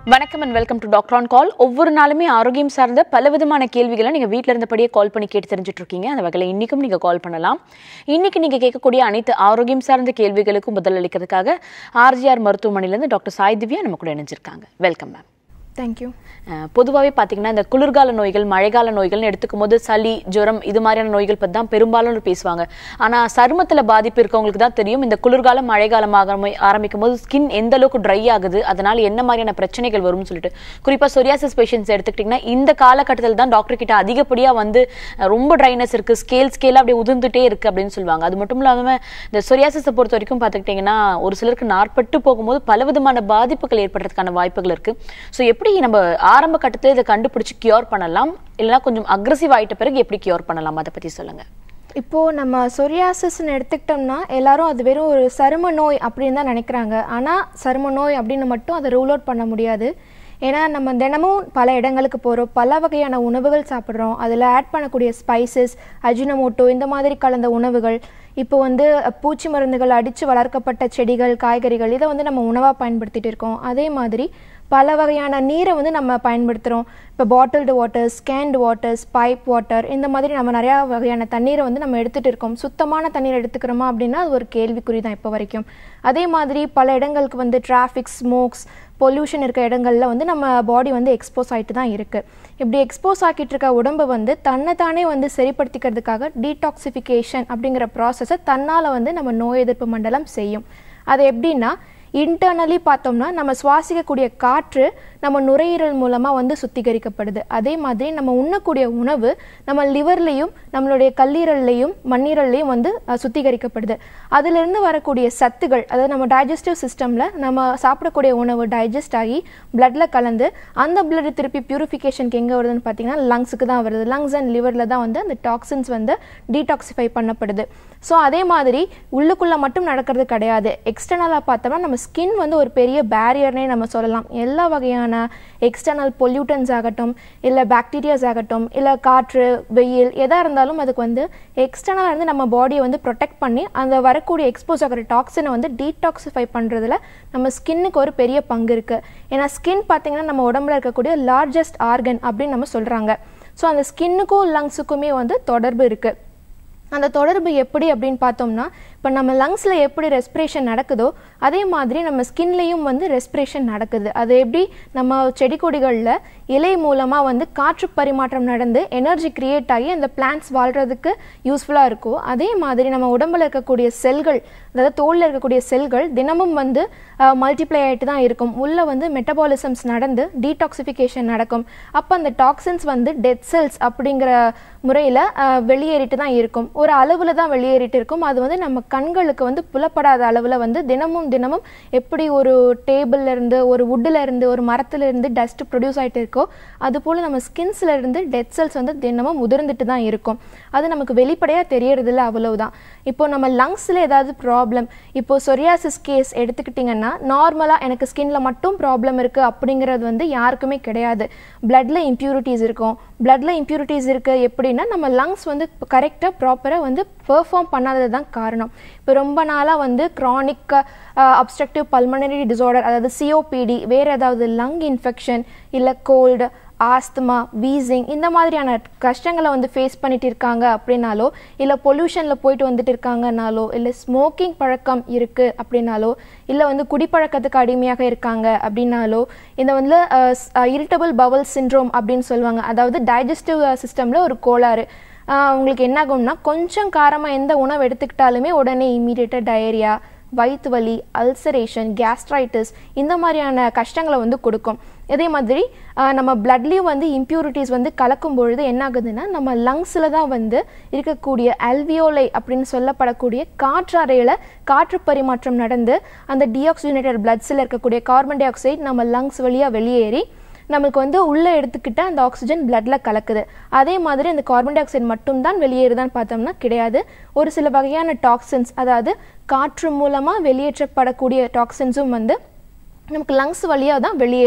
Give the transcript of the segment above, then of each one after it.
வணக்கம் and welcome to doctor on call ஒவ்வொரு நாளுமே ஆரோக்கியம் சார்ந்த பல விதமான கேள்விகளை நீங்கள் வீட்டில் இருந்தபடியே கால் பண்ணி கேட்டு தெரிஞ்சுட்டு இருக்கீங்க அந்த வகையில் இன்றைக்கும் நீங்கள் கால் பண்ணலாம் இன்னைக்கு நீங்கள் கேட்கக்கூடிய அனைத்து ஆரோக்கியம் சார்ந்த கேள்விகளுக்கும் பதில் அளிக்கிறதுக்காக ஆர்ஜிஆர் மருத்துவமனையிலேருந்து டாக்டர் சாய் திவ்யா நம்ம கூட இணைஞ்சிருக்காங்க வெல்கம் மேம் தேங்க்யூ பொதுவாகவே பார்த்தீங்கன்னா இந்த குளிர்கால நோய்கள் மழைக்கால நோய்கள்னு எடுத்துக்கும் போது சளி ஜுரம் இது மாதிரியான நோய்கள் பற்றி தான் பெரும்பாலும் பேசுவாங்க ஆனால் சருமத்தில் பாதிப்பு இருக்கவங்களுக்கு தான் தெரியும் இந்த குளிர்காலம் மழைக்காலமாக ஆரம்பிக்கும் போது ஸ்கின் எந்த அளவுக்கு ட்ரை ஆகுது அதனால என்ன மாதிரியான பிரச்சனைகள் வரும்னு சொல்லிட்டு குறிப்பாக சொரியாசிஸ் பேஷண்ட்ஸ் எடுத்துக்கிட்டிங்கன்னா இந்த காலகட்டத்தில் தான் டாக்டர் கிட்ட அதிகப்படியாக வந்து அஹ், ரொம்ப ட்ரைனஸ் இருக்குது ஸ்கேல் ஸ்கேலாக அப்படியே உதிர்ந்துட்டே இருக்குது அப்படின்னு சொல்லுவாங்க அது மட்டும் இல்லாமல் இந்த சொரியாசிஸை பொறுத்த வரைக்கும் பார்த்துக்கிட்டிங்கன்னா ஒரு சிலருக்கு நாற்பட்டு போகும்போது பலவிதமான பாதிப்புகள் ஏற்படுறதுக்கான வாய்ப்புகள் இருக்குது ஸோ எப்படி நம்ம ஆரம்ப கட்டத்தில் இதை கண்டுபிடிச்சு கியூர் பண்ணலாம் இல்லைன்னா கொஞ்சம் அக்ரஸிவ் ஆயிட்ட பிறகு எப்படி கியூர் பண்ணலாம் அதை பற்றி சொல்லுங்கள் இப்போது நம்ம சொரியாசிஸ்ன்னு எடுத்துக்கிட்டோம்னா எல்லாரும் அது வெறும் ஒரு சரும நோய் அப்படின்னு தான் நினைக்கிறாங்க ஆனால் சரும நோய் அப்படின்னு மட்டும் அதை ரூல் அவுட் பண்ண முடியாது ஏன்னா நம்ம தினமும் பல இடங்களுக்கு போகிறோம் பல வகையான உணவுகள் சாப்பிட்றோம் அதில் ஆட் பண்ணக்கூடிய ஸ்பைசஸ் அஜினமோட்டோ இந்த மாதிரி கலந்த உணவுகள் இப்போ வந்து அஹ், பூச்சி மருந்துகள் அடித்து வளர்க்கப்பட்ட செடிகள் காய்கறிகள் இதை வந்து நம்ம உணவாக பயன்படுத்திட்டு இருக்கோம் அதே மாதிரி பல வகையான நீரை வந்து நம்ம பயன்படுத்துகிறோம் இப்போ bottled water scanned waters pipe water இந்த மாதிரி நம்ம நிறையா வகையான தண்ணீரை வந்து நம்ம எடுத்துகிட்டு இருக்கோம் சுத்தமான தண்ணீர் எடுத்துக்கிறோமா அப்படின்னா அது ஒரு கேள்விக்குறி தான் இப்போ வரைக்கும் அதே மாதிரி பல இடங்களுக்கு வந்து டிராஃபிக் ஸ்மோக்ஸ் பொல்யூஷன் இருக்க இடங்கள்ல வந்து நம்ம பாடி வந்து எக்ஸ்போஸ் ஆகிட்டு தான் இருக்குது இப்படி எக்ஸ்போஸ் ஆக்கிட்டு இருக்க உடம்பு வந்து தன்னைத்தானே வந்து சரிப்படுத்திக்கிறதுக்காக டீடாக்சிஃபிகேஷன் அப்படிங்கிற ப்ராசஸை தன்னால் வந்து நம்ம நோய் எதிர்ப்பு மண்டலம் செய்யும் அது எப்படின்னா இன்டர்னலி பார்த்தோம்னா நம்ம சுவாசிக்கக்கூடிய காற்று நம்ம நுரையீரல் மூலமாக வந்து சுத்திகரிக்கப்படுது அதே மாதிரி நம்ம உண்ணக்கூடிய உணவு நம்ம லிவர்லேயும் நம்மளுடைய கல்லீரல்லையும் மண்ணீரல்லையும் வந்து அஹ், சுத்திகரிக்கப்படுது அதிலிருந்து வரக்கூடிய சத்துகள் அதாவது நம்ம டைஜஸ்டிவ் சிஸ்டமில் நம்ம சாப்பிடக்கூடிய உணவு டைஜஸ்ட் ஆகி பிளட்ல கலந்து அந்த பிளட் திருப்பி பியூரிஃபிகேஷனுக்கு எங்கே வருதுன்னு பார்த்தீங்கன்னா லங்ஸுக்கு தான் வருது லங்ஸ் அண்ட் லிவரில் தான் வந்து அந்த டாக்ஸின்ஸ் வந்து டீடாக்சிஃபை பண்ணப்படுது ஸோ அதே மாதிரி உள்ளுக்குள்ளே மட்டும் நடக்கிறது கிடையாது எக்ஸ்டர்னலாக பார்த்தோம்னா நம்ம ஸ்கின் வந்து ஒரு பெரிய பேரியர்னே நம்ம சொல்லலாம் எல்லா வகையான எக்ஸ்டர்னல் பொல்யூட்டன்ஸ் ஆகட்டும் இல்லை பாக்டீரியாஸ் ஆகட்டும் இல்லை காற்று வெயில் எதாக இருந்தாலும் அதுக்கு வந்து எக்ஸ்டர்னலாக இருந்து நம்ம பாடியை வந்து ப்ரொடெக்ட் பண்ணி அந்த வரக்கூடிய எக்ஸ்போஸ் ஆகிற டாக்ஸினை வந்து டீடாக்சிஃபை பண்ணுறதுல நம்ம ஸ்கின்னுக்கு ஒரு பெரிய பங்கு இருக்குது ஏன்னா ஸ்கின் பார்த்தீங்கன்னா நம்ம உடம்புல இருக்கக்கூடிய லார்ஜஸ்ட் ஆர்கன் அப்படின்னு நம்ம சொல்கிறாங்க ஸோ அந்த ஸ்கின்னுக்கும் லங்ஸுக்குமே வந்து தொடர்பு இருக்குது அந்த தொடர்பு எப்படி அப்படின்னு பார்த்தோம்னா இப்போ நம்ம லங்ஸில் எப்படி ரெஸ்பிரேஷன் நடக்குதோ அதே மாதிரி நம்ம ஸ்கின்லேயும் வந்து ரெஸ்பிரேஷன் நடக்குது அது எப்படி நம்ம செடி கொடிகளில் இலை மூலமாக வந்து காற்று பரிமாற்றம் நடந்து எனர்ஜி கிரியேட் ஆகி அந்த பிளான்ட்ஸ் வாழ்கிறதுக்கு யூஸ்ஃபுல்லாக இருக்கோ அதே மாதிரி நம்ம உடம்புல இருக்கக்கூடிய செல்கள் அதாவது தோலில் இருக்கக்கூடிய செல்கள் தினமும் வந்து மல்டிப்ளை ஆகிட்டு தான் இருக்கும் உள்ளே வந்து மெட்டபாலிசம்ஸ் நடந்து டீடாக்சிஃபிகேஷன் நடக்கும் அப்போ அந்த டாக்ஸின்ஸ் வந்து டெத் செல்ஸ் அப்படிங்கிற முறையில் வெளியேறிட்டு தான் இருக்கும் ஒரு அளவில் தான் வெளியேறிட்டு இருக்கும் அது வந்து நம்ம கண்களுக்கு வந்து புலப்படாத அளவில் வந்து தினமும் தினமும் எப்படி ஒரு டேபிள்ல இருந்து ஒரு woodல இருந்து ஒரு மரத்துல இருந்து டஸ்ட் ப்ரொடியூஸ் ஆகிட்டு இருக்கோ அது போல் நம்ம ஸ்கின்ஸ்ல இருந்து டெட் செல்ஸ் வந்து தினமும் உதிர்ந்துட்டு தான் இருக்கும் அது நமக்கு வெளிப்படையாக தெரியறதில்ல அவ்வளவுதான் இப்போ நம்ம லங்ஸில் ஏதாவது ப்ராப்ளம் இப்போ சொரியாசிஸ் கேஸ் எடுத்துக்கிட்டிங்கன்னா நார்மலாக எனக்கு ஸ்கின்ல மட்டும் ப்ராப்ளம் இருக்குது அப்படிங்கிறது வந்து யாருக்குமே கிடையாது பிளட்ல இம்ப்யூரிட்டிஸ் இருக்கும் பிளட்ல இம்ப்யூரிட்டிஸ் இருக்கு எப்படின்னா நம்ம லங்ஸ் வந்து கரெக்டாக ப்ராப்பராக வந்து பெர்ஃபார்ம் பண்ணாதது தான் காரணம் இப்போ ரொம்ப நாளாக வந்து க்ரானிக் அப்ஸ்ட்ரக்டிவ் பல்மனரி டிசார்டர் அதாவது சிஓபிடி வேறு ஏதாவது லங் இன்ஃபெக்ஷன் இல்லை கோல்டு ஆஸ்துமா வீசிங் இந்த மாதிரியான கஷ்டங்களை வந்து ஃபேஸ் பண்ணிட்டு இருக்காங்க அப்படின்னாலோ இல்லை பொல்யூஷனில் போயிட்டு வந்துட்டு இருக்காங்கனாலோ இல்லை ஸ்மோக்கிங் பழக்கம் இருக்குது அப்படின்னாலோ இல்லை வந்து குடிப்பழக்கத்துக்கு அடிமையாக இருக்காங்க அப்படின்னாலோ இந்த வந்து இரிட்டபிள் பவல் சிண்ட்ரோம் அப்படின்னு சொல்லுவாங்க அதாவது டைஜஸ்டிவ் சிஸ்டமில் ஒரு கோளாறு ஆஹ் உங்களுக்கு என்ன ஆகும்னா கொஞ்சம் காரமாக எந்த உணவு எடுத்துக்கிட்டாலுமே உடனே இம்மீடியட்டாக டயரியா வயிற்று வலி அல்சரேஷன் கேஸ்ட்ரைட்டிஸ் இந்த மாதிரியான கஷ்டங்களை வந்து கொடுக்கும் இதே மாதிரி ஆஹ் நம்ம பிளட்லேயும் வந்து இம்ப்யூரிட்டிஸ் வந்து கலக்கும் பொழுது என்ன ஆகுதுன்னா நம்ம லங்ஸில் தான் வந்து இருக்கக்கூடிய அல்வியோலை அப்படின்னு சொல்லப்படக்கூடிய காற்றாறையில் காற்று பரிமாற்றம் நடந்து அந்த டிஆக்சிஜனேட்டட் பிளட்ஸில் இருக்கக்கூடிய கார்பன் டை ஆக்சைடு நம்ம லங்ஸ் வழியாக வெளியேறி நமக்கு வந்து உள்ளே எடுத்துக்கிட்ட அந்த ஆக்சிஜன் பிளட்ல கலக்குது அதே மாதிரி அந்த கார்பன் டை ஆக்சைடு மட்டும்தான் வெளியேறுதான்னு பார்த்தோம்னா கிடையாது ஒரு சில வகையான டாக்ஸின்ஸ் அதாவது காற்று மூலமாக வெளியேற்றப்படக்கூடிய டாக்ஸின்ஸும் வந்து நமக்கு லங்ஸ் வழியாக தான் வெளியேறும்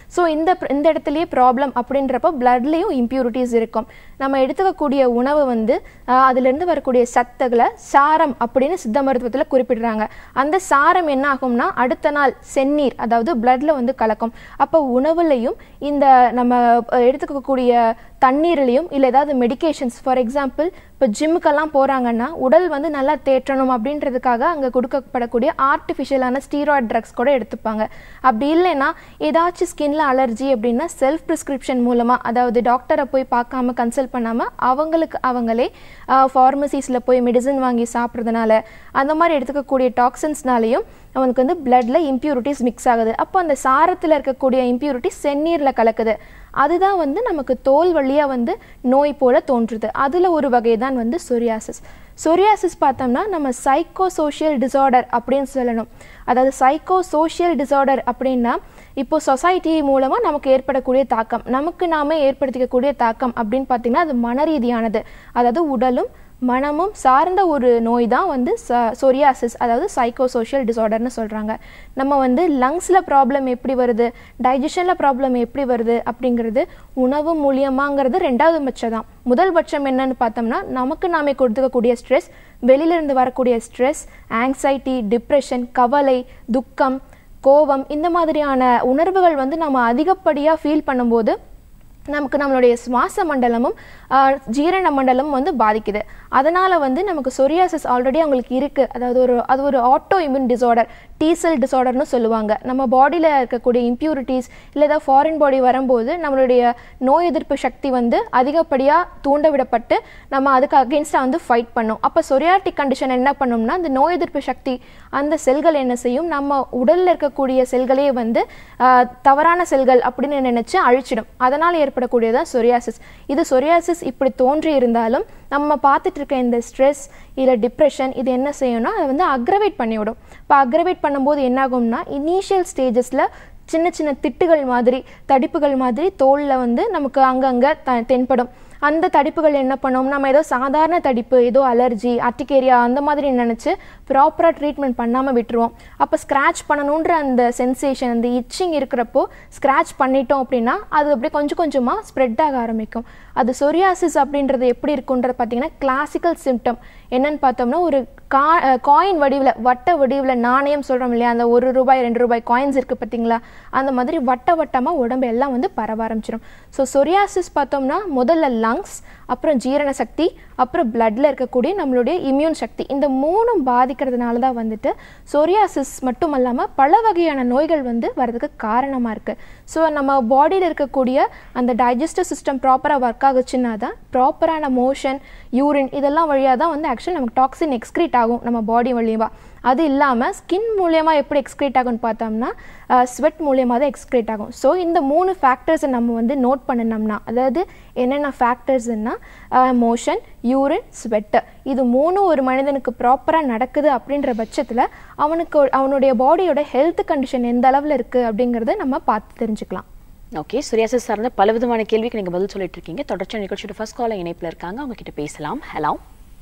ஸோ இந்த இந்த இடத்துலயே ப்ராப்ளம் அப்படின்றப்போ பிளட்லேயும் இம்ப்யூரிட்டிஸ் இருக்கும் நம்ம எடுத்துக்கக்கூடிய உணவு வந்து ஆஹ், அதிலிருந்து வரக்கூடிய சத்துக்களை சாரம் அப்படின்னு சித்த மருத்துவத்தில் குறிப்பிடுறாங்க அந்த சாரம் என்ன ஆகும்னா அடுத்த நாள் செந்நீர் அதாவது பிளட்ல வந்து கலக்கும் அப்போ உணவுலையும் இந்த நம்ம அஹ், எடுத்துக்கக்கூடிய தண்ணீர்லையும் இல்லை ஏதாவது மெடிகேஷன்ஸ் ஃபார் எக்ஸாம்பிள் இப்போ ஜிம்முக்கெல்லாம் போகிறாங்கன்னா உடல் வந்து நல்லா தேற்றணும் அப்படின்றதுக்காக அங்கே கொடுக்கப்படக்கூடிய ஆர்டிஃபிஷியலான ஸ்டீராய்ட் ட்ரக்ஸ் கூட எடுத்துப்பாங்க அப்படி இல்லைன்னா ஏதாச்சும் ஸ்கின்ல அலர்ஜி அப்படின்னா செல்ஃப் ப்ரிஸ்கிரிப்ஷன் மூலமாக அதாவது டாக்டரை போய் பார்க்காம கன்சல்ட் பண்ணாமல் அவங்களுக்கு அவங்களே ஃபார்மசிஸில் போய் மெடிசன் வாங்கி சாப்பிட்றதுனால அந்த மாதிரி எடுத்துக்கக்கூடிய டாக்ஸின்ஸ்னாலையும் அவனுக்கு வந்து பிளட்ல இம்ப்யூரிட்டிஸ் மிக்ஸ் ஆகுது அப்போ அந்த சாரத்தில் இருக்கக்கூடிய இம்ப்யூரிட்டிஸ் செந்நீரில் கலக்குது அதுதான் வந்து நமக்கு தோல் வழியாக வந்து நோய் போல தோன்றுது அதில் ஒரு வகை தான் வந்து சொரியாசிஸ் சொரியாசிஸ் பார்த்தோம்னா நம்ம சைக்கோ சோஷியல் டிசார்டர் அப்படின்னு சொல்லணும் அதாவது சைக்கோ சோஷியல் டிசார்டர் அப்படின்னா இப்போ சொசைட்டி மூலமாக நமக்கு ஏற்படக்கூடிய தாக்கம் நமக்கு நாமே ஏற்படுத்திக்கக்கூடிய தாக்கம் அப்படின்னு பார்த்தீங்கன்னா அது மன ரீதியானது அதாவது உடலும் மனமும் சார்ந்த ஒரு நோய் தான் வந்து சொரியாசிஸ் அதாவது சைக்கோ சோஷியல் டிசார்டர்னு சொல்கிறாங்க நம்ம வந்து லங்ஸில் ப்ராப்ளம் எப்படி வருது டைஜஷனில் ப்ராப்ளம் எப்படி வருது அப்படிங்கிறது உணவு மூலியமாங்கிறது ரெண்டாவது பட்சம் தான் முதல் பட்சம் என்னன்னு பார்த்தோம்னா நமக்கு நாமே கொடுத்துக்கக்கூடிய ஸ்ட்ரெஸ் வெளியிலிருந்து வரக்கூடிய ஸ்ட்ரெஸ் ஆங்ஸைட்டி டிப்ரெஷன் கவலை துக்கம் கோபம் இந்த மாதிரியான உணர்வுகள் வந்து நம்ம அதிகப்படியாக ஃபீல் பண்ணும்போது நமக்கு நம்மளுடைய சுவாச மண்டலமும் ஆஹ், ஜீரண மண்டலமும் வந்து பாதிக்குது அதனால் வந்து நமக்கு சொரியாசிஸ் ஆல்ரெடி அவங்களுக்கு இருக்குது அதாவது ஒரு அது ஒரு ஆட்டோ இம்யூன் டிசார்டர் டீசல் டிசார்டர்னு சொல்லுவாங்க நம்ம பாடியில் இருக்கக்கூடிய இம்ப்யூரிட்டிஸ் இல்லை ஏதாவது ஃபாரின் பாடி வரும்போது நம்மளுடைய நோய் எதிர்ப்பு சக்தி வந்து அதிகப்படியாக தூண்ட விடப்பட்டு நம்ம அதுக்கு அகேன்ஸ்டாக வந்து ஃபைட் பண்ணும் அப்போ சொரியாட்டிக் கண்டிஷன் என்ன பண்ணும்னா அந்த நோய் எதிர்ப்பு சக்தி அந்த செல்கள் என்ன செய்யும் நம்ம உடலில் இருக்கக்கூடிய செல்களே வந்து ஆஹ், தவறான செல்கள் அப்படின்னு நினைச்சு அழிச்சிடும் அதனால் ஏற்படக்கூடியதான் சொரியாசிஸ் இது சொரியாசிஸ் இப்படி தோன்றி இருந்தாலும் நம்ம பார்த்துட்டு இருக்க இந்த ஸ்ட்ரெஸ் இல்லை டிப்ரெஷன் இது என்ன செய்யும்னா அதை வந்து அக்ரவேட் பண்ணிவிடும் இப்போ அக்ரவேட் பண்ணும்போது என்னாகும்னா இனிஷியல் ஸ்டேஜஸில் சின்ன சின்ன திட்டுகள் மாதிரி தடிப்புகள் மாதிரி தோலில் வந்து நமக்கு அங்கங்கே த தென்படும் அந்த தடிப்புகள் என்ன பண்ணும் நம்ம ஏதோ சாதாரண தடிப்பு ஏதோ அலர்ஜி அட்டிகேரியா அந்த மாதிரி நினச்சி ப்ராப்பராக ட்ரீட்மெண்ட் பண்ணாமல் விட்டுருவோம் அப்போ ஸ்க்ராட்ச் பண்ணணுன்ற அந்த சென்சேஷன் அந்த இச்சிங் இருக்கிறப்போ ஸ்க்ராட்ச் பண்ணிட்டோம் அப்படின்னா அது அப்படியே கொஞ்சம் கொஞ்சமாக ஸ்ப்ரெட் ஆக ஆரம்பிக்கும் அது சொரியாசிஸ் அப்படின்றது எப்படி இருக்குன்றது பார்த்தீங்கன்னா கிளாசிக்கல் சிம்டம் என்னன்னு பார்த்தோம்னா ஒரு கா காயின் வடிவில் வட்ட வடிவில் நாணயம் சொல்கிறோம் இல்லையா அந்த ஒரு ரூபாய் ரெண்டு ரூபாய் காயின்ஸ் இருக்குது பார்த்தீங்களா அந்த மாதிரி வட்ட வட்டமாக உடம்பு எல்லாம் வந்து பரவ ஆரம்பிச்சிடும் ஸோ சொரியாசிஸ் பார்த்தோம்னா முதல்ல லங்ஸ் அப்புறம் ஜீரண சக்தி அப்புறம் பிளட்ல இருக்கக்கூடிய நம்மளுடைய இம்யூன் சக்தி இந்த மூணும் பாதிக்கிறதுனால தான் வந்துட்டு சொரியாசிஸ் மட்டும் இல்லாமல் பல வகையான நோய்கள் வந்து வரதுக்கு காரணமாக இருக்குது ஸோ நம்ம பாடியில் இருக்கக்கூடிய அந்த டைஜஸ்டிவ் சிஸ்டம் ப்ராப்பராக ஒர்க் ஆகுச்சுன்னா தான் ப்ராப்பரான மோஷன் யூரின் இதெல்லாம் வழியாக தான் வந்து ஆக்சுவலி நமக்கு டாக்ஸின் எக்ஸ்க்ரீட் ஆகும் நம்ம பாடி வழியாக அது இல்லாமல் ஸ்கின் மூலியமாக எப்படி எக்ஸ்க்ரீட் ஆகும்னு பார்த்தோம்னா ஸ்வெட் மூலியமாக தான் எக்ஸ்க்ரீட் ஆகும் ஸோ இந்த மூணு ஃபேக்டர்ஸை நம்ம வந்து நோட் பண்ணினோம்னா அதாவது என்னென்ன ஃபேக்டர்ஸ்னா மோஷன் யூரின் ஸ்வெட்டு இது மூணும் ஒரு மனிதனுக்கு ப்ராப்பராக நடக்குது அப்படின்ற பட்சத்தில் அவனுக்கு அவனுடைய பாடியோட ஹெல்த் கண்டிஷன் எந்த அளவில் இருக்குது அப்படிங்கிறத நம்ம பார்த்து தெரிஞ்சுக்கலாம் ஓகே சுரியாசிஸ் சார்ந்த பல விதமான கேள்விக்கு நீங்க பதில் சொல்லிட்டு இருக்கீங்க தொடர்ச்சி நிகழ்ச்சியோட ஃபர்ஸ்ட் கால இணைப்புல இருக்காங்க அவங்க கிட்ட பேசலாம் ஹலோ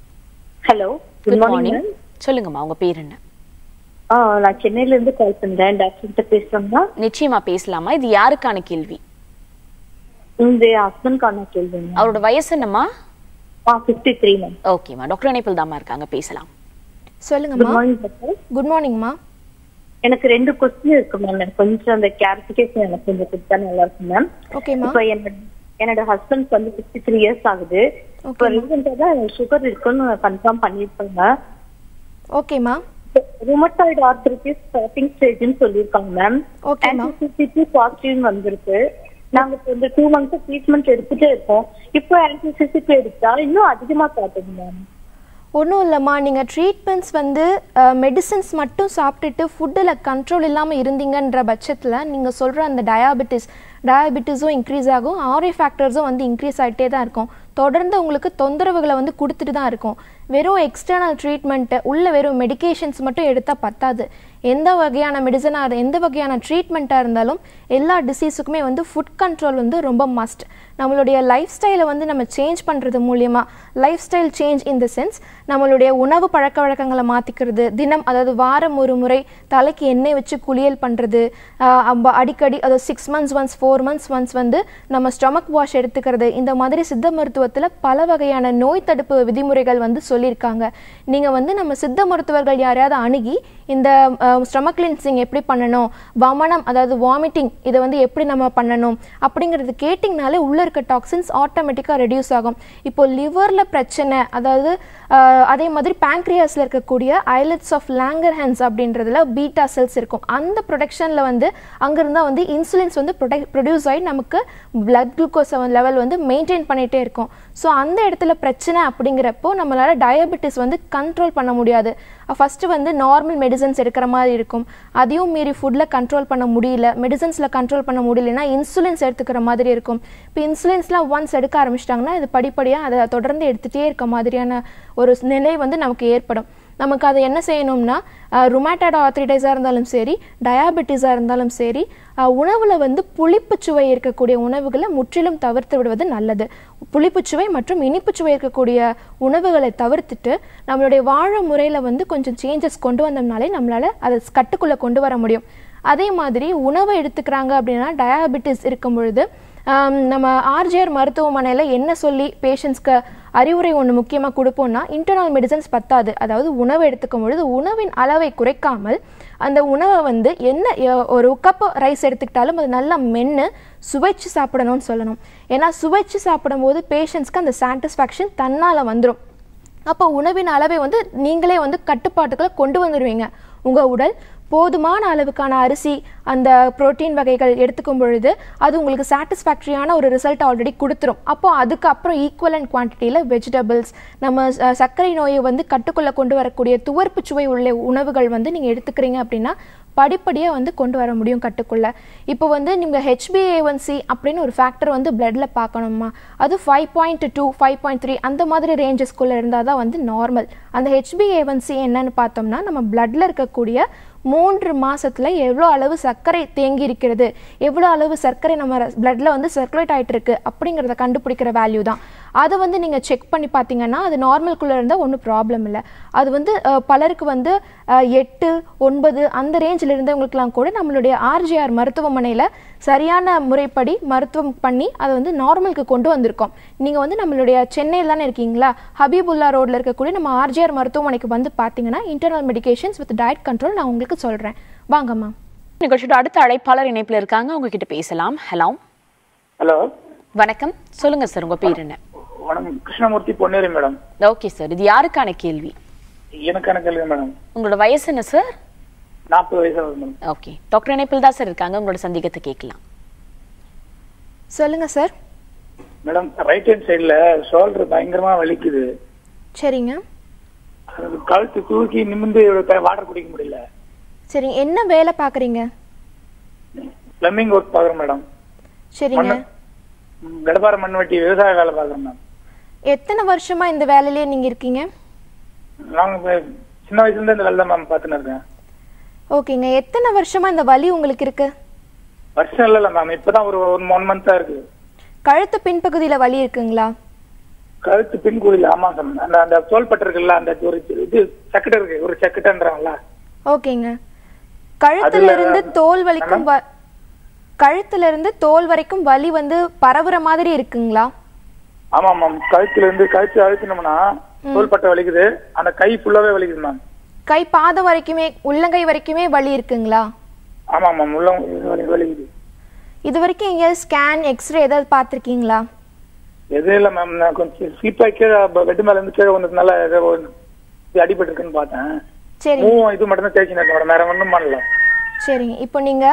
ஹலோ குட் மார்னிங் சொல்லுங்கம்மா உங்க பேர் என்ன ஆ நான் சென்னையில இருந்து கால் பண்றேன் டாக்டர் கிட்ட பேசுறோம்னா நிச்சயமா பேசலாமா இது யாருக்கான கேள்வி இந்த ஹஸ்பண்ட்கான கேள்விங்க அவரோட வயசு என்னம்மா ஆ ஃபிஃப்டி த்ரீ மேம் ஓகேம்மா டாக்டர் இணைப்பில் தாம்மா இருக்காங்க பேசலாம் குட் சொல்லுங்கம்மா மார்னிங் டாக்டர் குட் மார்னிங்மா எனக்கு ரெண்டு கொஸ்டின் இருக்கு மேம் எனக்கு கொஞ்சம் அந்த கிளாரிபிகேஷன் எனக்கு கொஞ்சம் கொடுத்தா நல்லா இருக்கும் மேம் ஓகேம்மா இப்போ என்னோட என்னோட ஹஸ்பண்ட்க்கு வந்து ஃபிஃப்டி த்ரீ இயர்ஸ் ஆகுது இப்போ ரீசெண்டாக தான் சுகர் இருக்குன்னு கன்ஃபார்ம் பண்ணியிருப்பாங்க ஓகேம்மா ருமட்டாய்டு ஆர்த்தரிட்டிஸ் ஸ்டார்டிங் ஸ்டேஜ்னு சொல்லியிருக்காங்க ma'am Okay, ma'am. Anti-CCP positive வந்திருக்கு நாங்க இப்போ இந்த டூ மந்த்ஸ் ட்ரீட்மெண்ட் எடுத்துட்டே இருக்கோம் இப்போ ஆன்டிசிசிபி எடுத்தா இன்னும் அதிகமா காட்டுது மேம் ஒன்றும் இல்லைம்மா நீங்கள் ட்ரீட்மெண்ட்ஸ் வந்து மெடிசின்ஸ் மட்டும் சாப்பிட்டுட்டு ஃபுட்டில் கண்ட்ரோல் இல்லாமல் இருந்தீங்கன்ற பட்சத்தில் நீங்கள் சொல்கிற அந்த டயாபெட்டிஸ் டயாபெட்டிஸும் இன்க்ரீஸ் ஆகும் ஆரி ஃபேக்டர்ஸும் வந்து இன்க்ரீஸ் ஆகிட்டே தான் இருக்கும் தொடர்ந்து உங்களுக்கு தொந்தரவுகளை வந்து கொடுத்துட்டு தான் இருக்கும் வெறும் எக்ஸ்டர்னல் ட்ரீட்மெண்ட்டு உள்ள வெறும் மெடிகேஷன்ஸ் மட்டும் எடுத்தால் பத்தாது எந்த வகையான மெடிசனாக எந்த வகையான ட்ரீட்மெண்ட்டாக இருந்தாலும் எல்லா டிசீஸுக்குமே வந்து ஃபுட் கண்ட்ரோல் வந்து ரொம்ப மஸ்ட் நம்மளுடைய லைஃப் ஸ்டைலை வந்து நம்ம சேஞ்ச் பண்ணுறது மூலியமா lifestyle change in the sense நம்மளுடைய உணவு பழக்க வழக்கங்களை மாற்றிக்கிறது தினம் அதாவது வாரம் ஒரு முறை தலைக்கு எண்ணெய் வச்சு குளியல் பண்ணுறது அடிக்கடி அதாவது six months once four months once வந்து நம்ம ஸ்டொமக் வாஷ் எடுத்துக்கிறது இந்த மாதிரி சித்த மருத்துவத்தில் பல வகையான நோய் தடுப்பு விதிமுறைகள் வந்து சொல்லியிருக்காங்க நீங்கள் வந்து நம்ம சித்த மருத்துவர்கள் யாரையாவது அணுகி இந்த ஸ்டொமக் கிளின்சிங் எப்படி பண்ணணும் வமனம் அதாவது வாமிட்டிங் இதை வந்து எப்படி நம்ம பண்ணணும் அப்படிங்கிறது கேட்டிங்கனாலே உள்ளே இருக்க டாக்ஸின்ஸ் ஆட்டோமேட்டிக்காக ரெடியூஸ் ஆகும் இப்போ லிவரில் பிரச்சனை அதாவது ஆஹ், அதே மாதிரி பேங்க்ரியாஸில் இருக்கக்கூடிய ஐலட்ஸ் ஆஃப் லேங்கர்ஹன்ஸ் அப்படின்றதுல பீட்டா செல்ஸ் இருக்கும் அந்த ப்ரொடக்ஷனில் வந்து அங்கிருந்தா வந்து இன்சுலின்ஸ் வந்து ப்ரொடக்ட் ப்ரொடியூஸ் ஆகி நமக்கு பிளட் குளுக்கோஸ் லெவல் வந்து மெயின்டைன் பண்ணிகிட்டே இருக்கும் ஸோ அந்த இடத்துல பிரச்சனை அப்படிங்கிறப்போ நம்மளால டயபெட்டிஸ் வந்து கண்ட்ரோல் பண்ண முடியாது ஃபஸ்ட்டு வந்து நார்மல் மெடிசன்ஸ் எடுக்கிற மாதிரி இருக்கும் அதையும் மீறி ஃபுட்டில் கண்ட்ரோல் பண்ண முடியல மெடிசன்ஸில் கண்ட்ரோல் பண்ண முடியலன்னா இன்சுலின்ஸ் எடுத்துக்கிற மாதிரி இருக்கும் இப்போ இன்சுலின்ஸ்லாம் ஒன்ஸ் எடுக்க ஆரம்பிச்சிட்டாங்கன்னா இது படிப்படியாக அதை தொடர்ந்து எடுத்துகிட்டே இருக்க மாதிரியான ஒரு நிலை வந்து நமக்கு ஏற்படும் நமக்கு அதை என்ன செய்யணும்னா ருமேட்டட் ஆர்த்ரிடைஸாக இருந்தாலும் சரி டயாபெட்டிஸாக இருந்தாலும் சரி உணவில் வந்து புளிப்புச் சுவை இருக்கக்கூடிய உணவுகளை முற்றிலும் தவிர்த்து விடுவது நல்லது புளிப்புச் சுவை மற்றும் இனிப்புச் சுவை இருக்கக்கூடிய உணவுகளை தவிர்த்துட்டு நம்மளுடைய வாழ முறையில் வந்து கொஞ்சம் சேஞ்சஸ் கொண்டு வந்தோம்னாலே நம்மளால் அதை கட்டுக்குள்ளே கொண்டு வர முடியும் அதே மாதிரி உணவை எடுத்துக்கிறாங்க அப்படின்னா டயாபெட்டிஸ் இருக்கும் பொழுது ஆம், நம்ம ஆர்ஜிஆர் மருத்துவமனையில் என்ன சொல்லி பேஷண்ட்ஸ்க்கு அறிவுரை ஒன்று முக்கியமாக கொடுப்போம்னா இன்டர்னல் மெடிசன்ஸ் பத்தாது அதாவது உணவு எடுத்துக்கும் பொழுது உணவின் அளவை குறைக்காமல் அந்த உணவை வந்து என்ன எ- ஒரு கப் ரைஸ் எடுத்துக்கிட்டாலும் அது நல்லா மென்று சுவைச்சு சாப்பிடணும்னு சொல்லணும் ஏன்னா சுவைச்சு சாப்பிடும்போது பேஷண்ட்ஸ்க்கு அந்த சாட்டிஸ்ஃபேக்ஷன் தன்னால் வந்துடும் அப்போ உணவின் அளவை வந்து நீங்களே வந்து கட்டுப்பாட்டுக்குள்ள கொண்டு வந்துடுவீங்க உங்கள் உடல் போதுமான அளவுக்கான அரிசி அந்த புரோட்டீன் வகைகள் எடுத்துக்கும் பொழுது அது உங்களுக்கு சாட்டிஸ்ஃபேக்டரியான ஒரு ரிசல்ட் ஆல்ரெடி கொடுத்துரும் அப்போ அதுக்கப்புறம் ஈக்குவலண்ட் குவான்டிட்டியில் வெஜிடபிள்ஸ் நம்ம அஹ், சர்க்கரை நோயை வந்து கட்டுக்குள்ளே கொண்டு வரக்கூடிய துவர்ப்பு சுவை உள்ள உணவுகள் வந்து நீங்கள் எடுத்துக்கிறீங்க அப்படின்னா படிப்படியாக வந்து கொண்டு வர முடியும் கட்டுக்குள்ள இப்போ வந்து நீங்கள் ஹெச்பிஏஒன்சி அப்படின்னு ஒரு ஃபேக்டர் வந்து பிளட்ல பார்க்கணுமா அது five point two five point three அந்த மாதிரி ரேஞ்சஸ்குள்ளே இருந்தால் தான் வந்து நார்மல் அந்த ஹெச்பிஏஒன்சி என்னன்னு பார்த்தோம்னா நம்ம பிளட்ல இருக்கக்கூடிய மூன்று மாசத்துல எவ்வளோ அளவு சர்க்கரை தேங்கி இருக்கிறது எவ்வளோ அளவு சர்க்கரை நம்ம பிளட்ல வந்து சர்க்குலேட் ஆயிட்டு இருக்கு அப்படிங்கிறத கண்டுபிடிக்கிற வேல்யூ தான் அதை வந்து நீங்கள் செக் பண்ணி பார்த்தீங்கன்னா அது நார்மல்குள்ளே இருந்தால் ஒன்றும் ப்ராப்ளம் இல்லை அது வந்து அஹ், பலருக்கு வந்து அஹ், எட்டு ஒன்பது அந்த ரேஞ்சில் இருந்தவங்களுக்குலாம் கூட நம்மளுடைய ஆர்ஜிஆர் மருத்துவமனையில் சரியான முறைப்படி மருத்துவம் பண்ணி அதை வந்து நார்மலுக்கு கொண்டு வந்திருக்கோம் நீங்கள் வந்து நம்மளுடைய சென்னையில் தானே இருக்கீங்களா ஹபீபுல்லா ரோட்டில் இருக்கக்கூடிய நம்ம ஆர்ஜிஆர் மருத்துவமனைக்கு வந்து பார்த்தீங்கன்னா internal medications with diet control நான் உங்களுக்கு சொல்கிறேன் வாங்கம்மா நிகழ்ச்சியோட அடுத்த அழைப்பாளர் இணைப்புல இருக்காங்க அவங்க கிட்ட பேசலாம் ஹலோ ஹலோ வணக்கம் சொல்லுங்க சார் உங்க பேர் என்ன வணக்கம் Krishnamurthy Ponneri madam okay sir இது யாருக்கான கேள்வி எனக்கான கேள்வி மேடம் உங்களோட வயசு என்ன சார் நாற்பது வயசு ஆகுது மேடம் ஓகே டாக்டர் இணைப்பில் தான் சார் இருக்காங்க உங்களோட சந்தேகத்தை கேட்கலாம் சொல்லுங்கள் சார் மேடம் ரைட் ஹேண்ட் சைடுல ஷோல்டர் பயங்கரமா வலிக்குது சரிங்க அது கழுத்து தூக்கி நிமிந்து வாட்டர் குடிக்க முடியல சரிங்க என்ன வேலை பார்க்குறீங்க பிளம்பிங் ஒர்க் பாக்குறேன் மேடம் சரிங்க மண்ணு ம், கடப்பார மண் வெட்டி விவசாய வேலை பாக்குறேன் மேம் எத்தனை வருஷமா இந்த வேலையிலே நீங்கள் இருக்கீங்க நாங்க இப்ப சின்ன வயசுல இருந்து இந்த வேலை தான் மேம் பார்த்துன்னு இருக்கேன் ஓகேங்க எத்தனை வருஷமா இந்த வலி உங்களுக்கு இருக்கு வருஷம் இல்ல மேம் இப்பதான் ஒரு ஒன் மந்த்தா இருக்கு கழுத்து பின்பகுதியில வலி இருக்குங்களா கழுத்து பின் கோயில் ஆமா சார் அந்த அந்த தோள்பட்டு இருக்குல்ல அந்த ஒரு இது சக்கட்டை இருக்கு ஒரு சக்கட்டைன்றாங்கல்ல ஓகேங்க கழுத்துல அதுல- இருந்து தோல் வலிக்கும் வ- கழுத்துல இருந்து தோல் வரைக்கும் வலி வந்து பரவுற மாதிரி இருக்குங்களா ஆமா மேம் கழுத்துல இருந்து கழுத்து அழுத்தினோம்னா தோள்பட்டை வலிக்குது அந்த கை ஃபுல்லாவே வலிக்குது மேம் கை பாதம் வரைக்குமே உள்ளங்கை வரைக்குமே வலி இருக்குங்களா ஆமா மேம் உள்ள வலி- வலிக்குது இது வரைக்கும் எங்கேயாவது ஸ்கேன் எக்ஸ்ரே ஏதாவது பார்த்துருக்கீங்களா எதுவும் இல்ல மேம் நான் கொஞ்சம் சீப்பாய் கீழே பெட் மேல இருந்து கீழே வந்ததுனால ஏதோ ஒரு இது அடிபட்டு இருக்குன்னு பார்த்தேன் சரிங்க மூவும் இது மட்டும் தான் தேய்ச்சி மேடம் வேற ஒன்றும் பண்ணல சரிங்க இப்போ நீங்கள்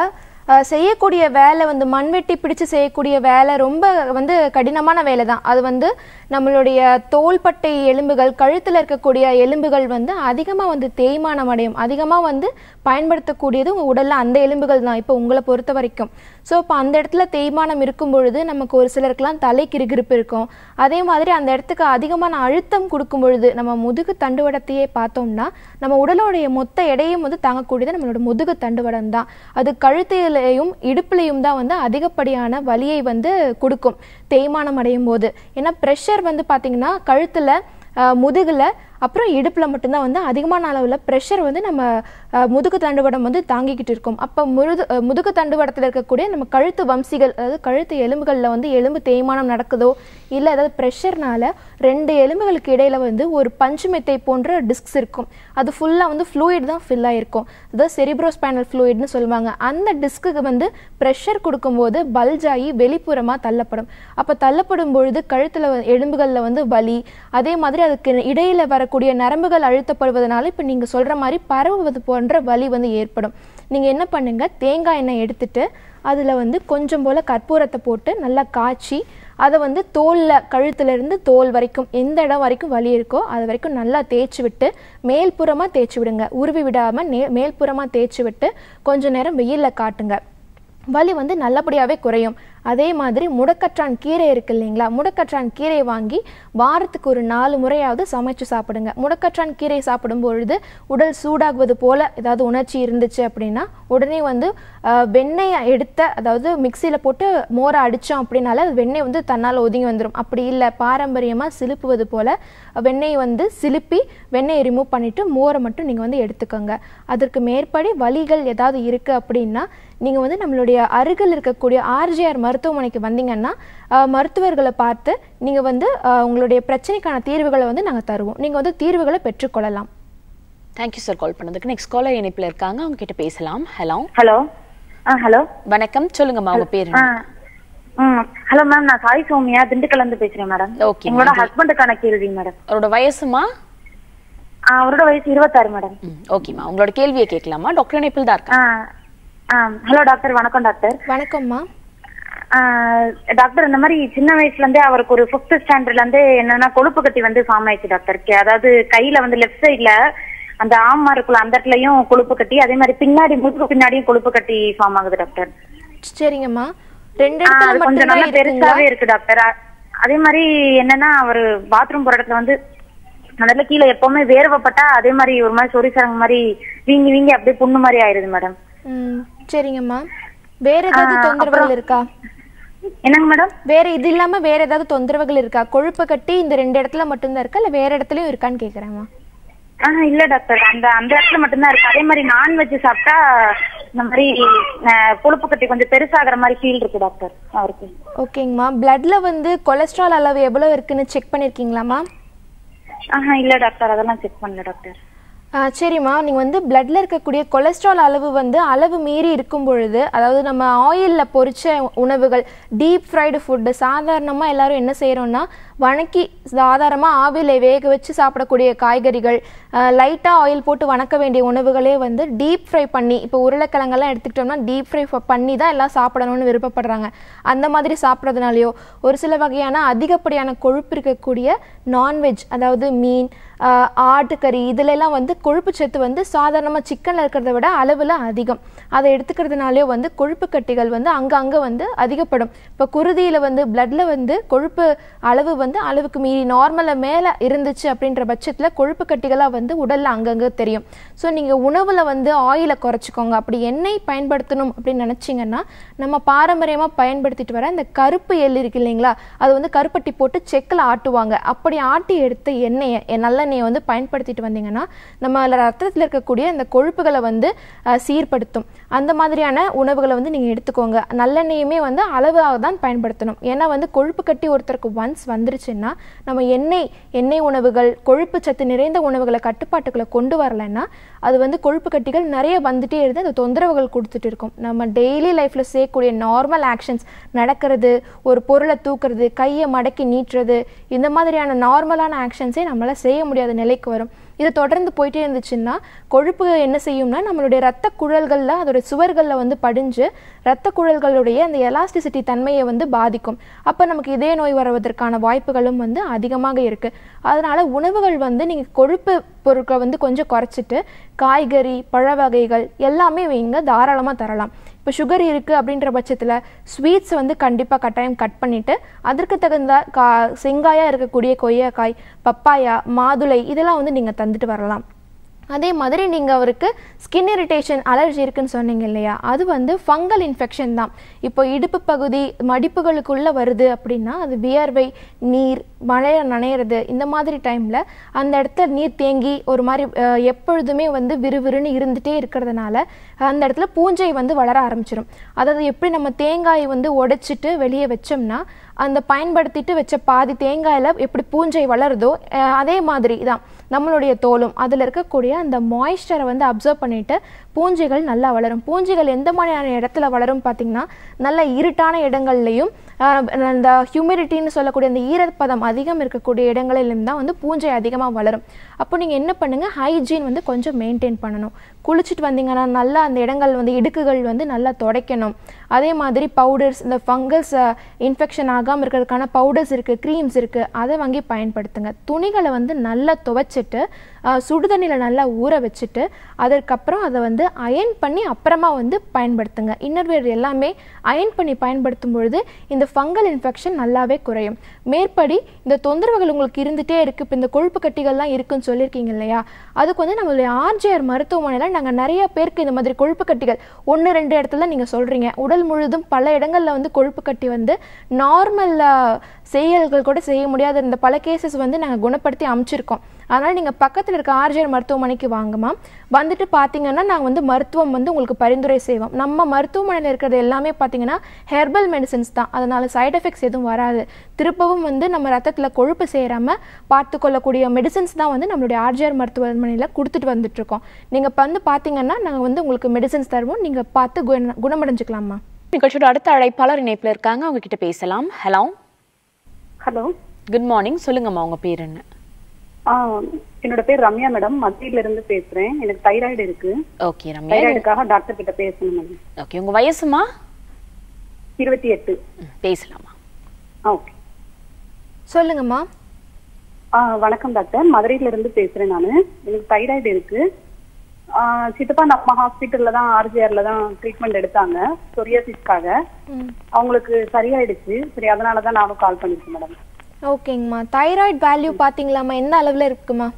அஹ், செய்யக்கூடிய வேலை வந்து மண்வெட்டி பிடிச்சு செய்யக்கூடிய வேலை ரொம்ப வந்து கடினமான வேலை தான் அது வந்து நம்மளுடைய தோள்பட்டை எலும்புகள் கழுத்தில் இருக்கக்கூடிய எலும்புகள் வந்து அதிகமாக வந்து தேய்மானம் அடையும் அதிகமாக வந்து பயன்படுத்தக்கூடியது உங்கள் உடலில் அந்த எலும்புகள் தான் இப்போ உங்களை பொறுத்த வரைக்கும் ஸோ இப்போ அந்த இடத்துல தேய்மானம் இருக்கும் பொழுது நமக்கு ஒரு சிலருக்குலாம் தலை கிறுகிறுப்பு இருக்கும் அதே மாதிரி அந்த இடத்துக்கு அதிகமான அழுத்தம் கொடுக்கும் பொழுது நம்ம முதுகு தண்டுவடத்தையே பார்த்தோம்னா நம்ம உடலோடைய மொத்த எடையும் வந்து தாங்கக்கூடியது நம்மளோட முதுகு தண்டுவடம் தான் அது கழுத்திலையும் இடுப்புலையும் தான் வந்து அதிகப்படியான வலியை வந்து கொடுக்கும் தேய்மானம் அடையும் போது ஏன்னா ப்ரெஷர் வந்து பார்த்தீங்கன்னா கழுத்தில் முதுகில் அப்புறம் இடுப்பில் மட்டும்தான் வந்து அதிகமான அளவில் ப்ரெஷர் வந்து நம்ம அஹ், முதுகு தண்டுவடம் வந்து தாங்கிக்கிட்டு இருக்கும் அப்போ முழுது அஹ், முதுகு தண்டுவடத்தில் இருக்கக்கூடிய நம்ம கழுத்து வம்சிகள் அதாவது கழுத்து எலும்புகளில் வந்து எலும்பு தேய்மானம் நடக்குதோ இல்லை ஏதாவது ப்ரெஷர்னால ரெண்டு எலும்புகளுக்கு இடையில வந்து ஒரு பஞ்சு மெத்தை போன்ற டிஸ்க்ஸ் இருக்கும் அது ஃபுல்லாக வந்து ஃப்ளூயிட் தான் ஃபில் ஆகிருக்கும் அதாவது செரிப்ரோஸ்பைனல் ஃப்ளூயிட்னு சொல்லுவாங்க அந்த டிஸ்க்குக்கு வந்து ப்ரெஷர் கொடுக்கும்போது பல்ஜ் ஆகி வெளிப்புறமாக தள்ளப்படும் அப்போ தள்ளப்படும் பொழுது கழுத்தில் எலும்புகளில் வந்து வலி அதே மாதிரி அதுக்கு இடையில வரக்கூடிய நரம்புகள் அழுத்தப்படுவதனால இப்போ நீங்கள் சொல்கிற மாதிரி பரவுவது போன்ற வலி வந்து ஏற்படும் நீங்கள் என்ன பண்ணுங்க தேங்காய் எண்ணெய் எடுத்துட்டு அதில் வந்து கொஞ்சம் போல் கற்பூரத்தை போட்டு நல்லா காய்ச்சி அதை வந்து தோலில் கழுத்துலேருந்து தோல் வரைக்கும் எந்த இடம் வரைக்கும் வலி இருக்கோ அது வரைக்கும் நல்லா தேய்ச்சி விட்டு மேல்புறமாக தேய்ச்சி விடுங்க உருவி விடாமல் நே மேல்புறமாக தேய்ச்சி விட்டு கொஞ்ச நேரம் வெயிலில் காட்டுங்க வலி வந்து நல்லபடியாகவே குறையும் அதே மாதிரி முடக்கற்றான் கீரை இருக்கு இல்லைங்களா முடக்கற்றான் கீரை வாங்கி வாரத்துக்கு ஒரு நாலு முறையாவது சமைச்சு சாப்பிடுங்க முடக்கற்றான் கீரை சாப்பிடும் பொழுது உடல் சூடாகுவது போல ஏதாவது உணர்ச்சி இருந்துச்சு அப்படின்னா உடனே வந்து ஆஹ், வெண்ணெயை எடுத்த அதாவது மிக்சியில் போட்டு மோரை அடித்தோம் அப்படின்னால அது வெண்ணெய் வந்து தன்னால் ஒதுங்கி வந்துடும் அப்படி இல்லை பாரம்பரியமாக சிலுப்புவது போல வெண்ணெய் வந்து சிலுப்பி வெண்ணெயை ரிமூவ் பண்ணிவிட்டு மோரை மட்டும் நீங்கள் வந்து எடுத்துக்கோங்க அதற்கு மேற்படி வலிகள் ஏதாவது இருக்குது அப்படின்னா நீங்கள் வந்து நம்மளுடைய அருகில் இருக்கக்கூடிய ஆர்ஜிஆர் மருத்துவமனைக்கு வந்தீங்கன்னா ஆஹ், மருத்துவர்களை பார்த்து நீங்கள் வந்து ஆஹ், உங்களுடைய பிரச்சனைக்கான தீர்வுகளை வந்து நாங்கள் தருவோம் நீங்கள் வந்து தீர்வுகளை பெற்றுக்கொள்ளலாம் தேங்க்யூ சார் கால் பண்ணதுக்கு நெக்ஸ்ட் காலர் இணைப்பில் இருக்காங்க அவங்க கிட்ட பேசலாம் ஹலோ ஹலோ ஆ ஹலோ வணக்கம் சொல்லுங்கம்மா உங்க பேர் ஆ ம் ஹலோ மேம் நான் சாய் சௌமியா திண்டுக்கல்ல இருந்து பேசுறேன் மேடம் Okay, உங்களோட ma'am. ஹஸ்பண்டுக்கான கேள்வி மேடம் அவரோட வயசுமா ஆ, அவரோட வயசு இருபத்தாறு மேடம் ம் ஓகேம்மா உங்களோட கேள்வியை கேட்கலாமா டாக்டர் இணைப்பில் தான் ஆ இருக்காங்க ஆ ஹலோ டாக்டர் வணக்கம் டாக்டர் வணக்கம்மா ஆ, டாக்டர் இந்த மாதிரி சின்ன வயசுல இருந்தே அவருக்கு ஒரு ஃபிஃப்த் ஸ்டாண்டர்ட்ல இருந்து என்னன்னா கொழுப்பு கட்டி வந்து ஃபார்ம் ஆயிடுச்சு டாக்டர் கே- அதாவது கையில வந்து லெஃப்ட் சைடுல அந்த ஆமா இருக்குல்ல அந்த இடத்துலயும் கொழுப்பு கட்டி அதே மாதிரி பின்னாடி முதுகு பின்னாடியும் கொழுப்பு கட்டி ஃபார்ம் ஆகுது டாக்டர் சரிங்கம்மா ரெண்டு ஆ, இடத்துல அது கொஞ்சம் மட்டும்தான் நல்லா இருக்குங்களா பெருசாவே இருக்கு டாக்டர் அ- அதே மாதிரி என்னன்னா அவரு பாத்ரூம் போற இடத்துல வந்து அந்த இடத்துல கீழே எப்பவுமே வேர்வைப்பட்டா அதே மாதிரி ஒரு மாதிரி சொறி சரங்க மாதிரி வீங்கி வீங்கி அப்படியே புண்ணு மாதிரி ஆயிருது மேடம் ம் சரிங்கம்மா வேற ஏதாவது ஆ, தொந்தரவுகள் அப்புறம்- இருக்கா என்னங்க மேடம் வேற இது இல்லாம வேற ஏதாவது தொந்தரவுகள் இருக்கா கொழுப்பு கட்டி இந்த ரெண்டு இடத்துல மட்டும்தான் இருக்கா இல்ல வேற இடத்துலயும் இருக்கான்னு கேக்குறேம்மா ஆஹ் இல்ல டாக்டர் அந்த அந்த இடத்துல மட்டும்தான் இருக்கு அதே மாதிரி நான்வெஜ் சாப்பிட்டா இந்த மாதிரி அஹ், கொழுப்பு கட்டி கொஞ்சம் பெருசாகிற மாதிரி ஃபீல் இருக்கு டாக்டர் அவருக்கு ஓகேங்கம்மா பிளட்ல வந்து கொலஸ்ட்ரால் அளவு எவ்வளவு இருக்குன்னு செக் பண்ணிருக்கீங்களாம்மா ஆஹா இல்ல டாக்டர் அதெல்லாம் செக் பண்ணல டாக்டர் ஆ, சரிம்மா நீங்கள் வந்து பிளட்ல இருக்கக்கூடிய கொலஸ்ட்ரால் அளவு வந்து அளவு மீறி இருக்கும் பொழுது அதாவது நம்ம ஆயிலில் பொரிச்ச உணவுகள் டீப் ஃப்ரைடு ஃபுட்டு சாதாரணமாக எல்லாரும் என்ன செய்கிறோம்னா வணக்கி சாதாரணமாக ஆவியில் வேக வச்சு சாப்பிடக்கூடிய காய்கறிகள் லைட்டாக ஆயில் போட்டு வணக்க வேண்டிய உணவுகளே வந்து டீப் ஃப்ரை பண்ணி இப்போ உருளைக்கிழங்கெல்லாம் எடுத்துக்கிட்டோம்னா டீப் ஃப்ரை பண்ணி தான் எல்லாம் சாப்பிடணும்னு விருப்பப்படுறாங்க அந்த மாதிரி சாப்பிட்றதுனாலையோ ஒரு சில வகையான அதிகப்படியான கொழுப்பு இருக்கக்கூடிய நான்வெஜ் அதாவது மீன் ஆஹ் ஆட்டுக்கறி இதுல எல்லாம் வந்து கொழுப்பு சத்து வந்து சாதாரணமாக சிக்கனில் இருக்கிறத விட அளவில் அதிகம் அதை எடுத்துக்கிறதுனாலே வந்து கொழுப்பு கட்டிகள் வந்து அங்கங்கே வந்து அதிகப்படும் இப்போ குருதியில் வந்து பிளட்ல வந்து கொழுப்பு அளவு வந்து அளவுக்கு மீறி நார்மலை மேலே இருந்துச்சு அப்படின்ற பட்சத்தில் கொழுப்பு கட்டிகளாக வந்து உடலில் அங்கங்கே தெரியும் ஸோ நீங்கள் உணவில் வந்து ஆயிலை குறைச்சிக்கோங்க அப்படி எண்ணெய் பயன்படுத்தணும் அப்படின்னு நினச்சிங்கன்னா நம்ம பாரம்பரியமாக பயன்படுத்திட்டு வர இந்த கருப்பு எள் இருக்கு இல்லைங்களா அது வந்து கருப்பட்டி போட்டு செக்கில் ஆட்டுவாங்க அப்படி ஆட்டி எடுத்த எண்ணெயை எ- நல்லெண்ணெயை வந்து பயன்படுத்திட்டு வந்தீங்கன்னா நம்ம ரத்தத்தில் இருக்கக்கூடிய இந்த கொழுப்புகளை வந்து அஹ், சீர்படுத்தும் அந்த மாதிரியான உணவுகளை வந்து நீங்கள் எடுத்துக்கோங்க நல்லெண்ணெயுமே வந்து அளவாக தான் பயன்படுத்தணும் ஏன்னா வந்து கொழுப்பு கட்டி ஒருத்தருக்கு ஒன்ஸ் வந்துருச்சுன்னா நம்ம எண்ணெய் எண்ணெய் உணவுகள் கொழுப்பு சத்து நிறைந்த உணவுகளை கட்டுப்பாட்டுக்குள்ள கொண்டு வரலைன்னா அது வந்து கொழுப்பு கட்டிகள் நிறைய வந்துட்டே இருந்து அந்த தொந்தரவுகள் கொடுத்துட்டு இருக்கும் நம்ம டெய்லி லைஃப்பில் செய்யக்கூடிய நார்மல் ஆக்ஷன்ஸ் நடக்கிறது ஒரு பொருளை தூக்குறது கையை மடக்கி நீட்டுறது இந்த மாதிரியான நார்மலான ஆக்ஷன்ஸே நம்மளால் செய்ய முடியாத நிலைக்கு வரும் இது தொடர்ந்து போயிட்டே இருந்துச்சுன்னா கொழுப்பு என்ன செய்யும்னா நம்மளுடைய ரத்த குழல்களில் அதோட சுவர்களில் வந்து படிஞ்சு ரத்த குழல்களுடைய அந்த எலாஸ்டிசிட்டி தன்மையை வந்து பாதிக்கும் அப்போ நமக்கு இதய நோய் வருவதற்கான வாய்ப்புகளும் வந்து அதிகமாக இருக்குது அதனால் உணவுகள் வந்து நீங்கள் கொழுப்பு பொருட்களை வந்து கொஞ்சம் குறைச்சிட்டு காய்கறி பழ வகைகள் எல்லாமே வைங்க தாராளமாக தரலாம் இப்போ சுகர் இருக்குது அப்படின்ற பட்சத்தில் ஸ்வீட்ஸ் வந்து கண்டிப்பாக கட்டாயம் கட் பண்ணிவிட்டு அதற்கு தகுந்த கா செங்காயாக இருக்கக்கூடிய கொய்யாக்காய் பப்பாயா மாதுளை இதெல்லாம் வந்து நீங்கள் தந்துட்டு வரலாம் அதே மாதிரி நீங்கள் அவருக்கு ஸ்கின் இரிட்டேஷன் அலர்ஜி இருக்குன்னு சொன்னீங்க இல்லையா அது வந்து ஃபங்கல் இன்ஃபெக்ஷன் தான் இப்போ இடுப்பு பகுதி மடிப்புகளுக்குள்ளே வருது அப்படின்னா அது வியர்வை நீர் மழையை நனையிறது இந்த மாதிரி டைமில் அந்த இடத்துல நீர் தேங்கி ஒரு மாதிரி அஹ், எப்பொழுதுமே வந்து விறுவிறுன்னு இருந்துகிட்டே இருக்கிறதுனால அந்த இடத்துல பூஞ்சை வந்து வளர ஆரம்பிச்சிடும் அதாவது எப்படி நம்ம தேங்காய் வந்து உடைச்சிட்டு வெளியே வச்சோம்னா அந்த பயன்படுத்திட்டு வச்ச பாதி தேங்காயில் எப்படி பூஞ்சை வளருதோ அஹ், அதே மாதிரி தான் நம்மளுடைய தோலும் அதில் இருக்கக்கூடிய அந்த மாய்ஸ்சரை வந்து அப்சர்வ் பண்ணிட்டு பூஞ்சைகள் நல்லா வளரும் பூஞ்சைகள் எந்த மாதிரியான இடத்துல வளரும் பார்த்தீங்கன்னா நல்ல இருட்டான இடங்கள்லையும் ஆஹ், அந்த ஹியூமிடிட்டின்னு சொல்லக்கூடிய அந்த ஈரப்பதம் அதிகம் இருக்கக்கூடிய இடங்களிலும் தான் வந்து பூஞ்சை அதிகமாக வளரும் அப்போ நீங்கள் என்ன பண்ணுங்கள் ஹைஜீன் வந்து கொஞ்சம் மெயின்டைன் பண்ணணும் குளிச்சுட்டு வந்தீங்கன்னா நல்லா அந்த இடங்கள் வந்து இடுக்குகள் வந்து நல்லா துடைக்கணும் அதே மாதிரி பவுடர்ஸ் இந்த ஃபங்கஸ் இன்ஃபெக்ஷன் ஆகாமல் இருக்கிறதுக்கான பவுடர்ஸ் இருக்குது க்ரீம்ஸ் இருக்குது அதை வாங்கி பயன்படுத்துங்க துணிகளை வந்து நல்லா துவைச்சிட்டு ஆஹ், சுடுதண்ணியில் நல்லா ஊற வச்சுட்டு அதற்கப்புறம் அதை வந்து அயன் பண்ணி அப்புறமா வந்து பயன்படுத்துங்க இன்னர்வேர் எல்லாமே அயன் பண்ணி பயன்படுத்தும் பொழுது இந்த ஃபங்கல் இன்ஃபெக்ஷன் நல்லாவே குறையும் மேற்படி இந்த தொந்தரவுகள் உங்களுக்கு இருந்துகிட்டே இருக்குது இப்போ இந்த கொழுப்பு கட்டிகள்லாம் இருக்குன்னு சொல்லியிருக்கீங்க இல்லையா அதுக்கு வந்து நம்மளுடைய ஆர்ஜிஆர் மருத்துவமனையில் நாங்கள் நிறைய பேருக்கு இந்த மாதிரி கொழுப்பு கட்டிகள் ஒன்று ரெண்டு இடத்துல நீங்கள் சொல்கிறீங்க உடல் முழுதும் பல இடங்களில் வந்து கொழுப்பு கட்டி வந்து நார்மல் செயல்கள் கூட செய்ய முடியாத இந்த பல கேசஸ் வந்து நாங்கள் குணப்படுத்தி அமைச்சிருக்கோம் அதனால் நீங்கள் பக்கத்தில் இருக்க ஆர்ஜிஆர் மருத்துவமனைக்கு வாங்கம்மா வந்துட்டு பார்த்தீங்கன்னா நாங்கள் வந்து மருத்துவம் வந்து உங்களுக்கு பரிந்துரை செய்வோம் நம்ம மருத்துவமனையில் இருக்கிறது எல்லாமே பார்த்தீங்கன்னா ஹெர்பல் மெடிசின்ஸ் தான் அதனால் சைடு எஃபெக்ட்ஸ் எதுவும் வராது திருப்பவும் வந்து நம்ம ரத்தத்தில் கொழுப்பு சேராமல் பார்த்து கொள்ளக்கூடிய மெடிசின்ஸ் தான் வந்து நம்மளுடைய ஆர்ஜிஆர் மருத்துவமனையில் கொடுத்துட்டு வந்துட்டுருக்கோம் நீங்கள் இப்போ வந்து பார்த்தீங்கன்னா நாங்கள் வந்து உங்களுக்கு மெடிசின்ஸ் தருவோம் நீங்கள் பார்த்து குண குணமடைஞ்சுக்கலாமா நிகழ்ச்சியோட அடுத்த அழைப்பாளர் இணைப்புல இருக்காங்க அவங்க கிட்ட பேசலாம் ஹலோ ஹலோ குட் மார்னிங் சொல்லுங்கம்மா உங்க பேர் என்ன ஆ என்னோட பேர் ரம்யா மேடம் மத்தியில இருந்து பேசுறேன் எனக்கு தைராய்டு இருக்கு ஓகே ரம்யா தைராய்டுக்காக டாக்டர் கிட்ட பேசணும் மேடம் ஓகே உங்க வயசுமா இருபத்தி எட்டு ம், பேசலாமா ஆ ஓகே சொல்லுங்கம்மா ஆ வணக்கம் டாக்டர் மதுரையில இருந்து பேசுறேன் நானு எனக்கு தைராய்டு இருக்கு ஆ, சித்தப்பா நம்ம ஹாஸ்பிட்டல்ல தான் ஆர்ஜிஆர்ல தான் ட்ரீட்மெண்ட் எடுத்தாங்க சொரியாசிஸ்க்காக ம் அவங்களுக்கு சரியாயிடுச்சு சரி அதனால தான் நானும் கால் பண்ணிருக்கேன் மேடம் ஓகேங்கம்மா தைராய்டு வேல்யூ பார்த்தீங்களாம்மா எந்த அளவில் இருக்குமா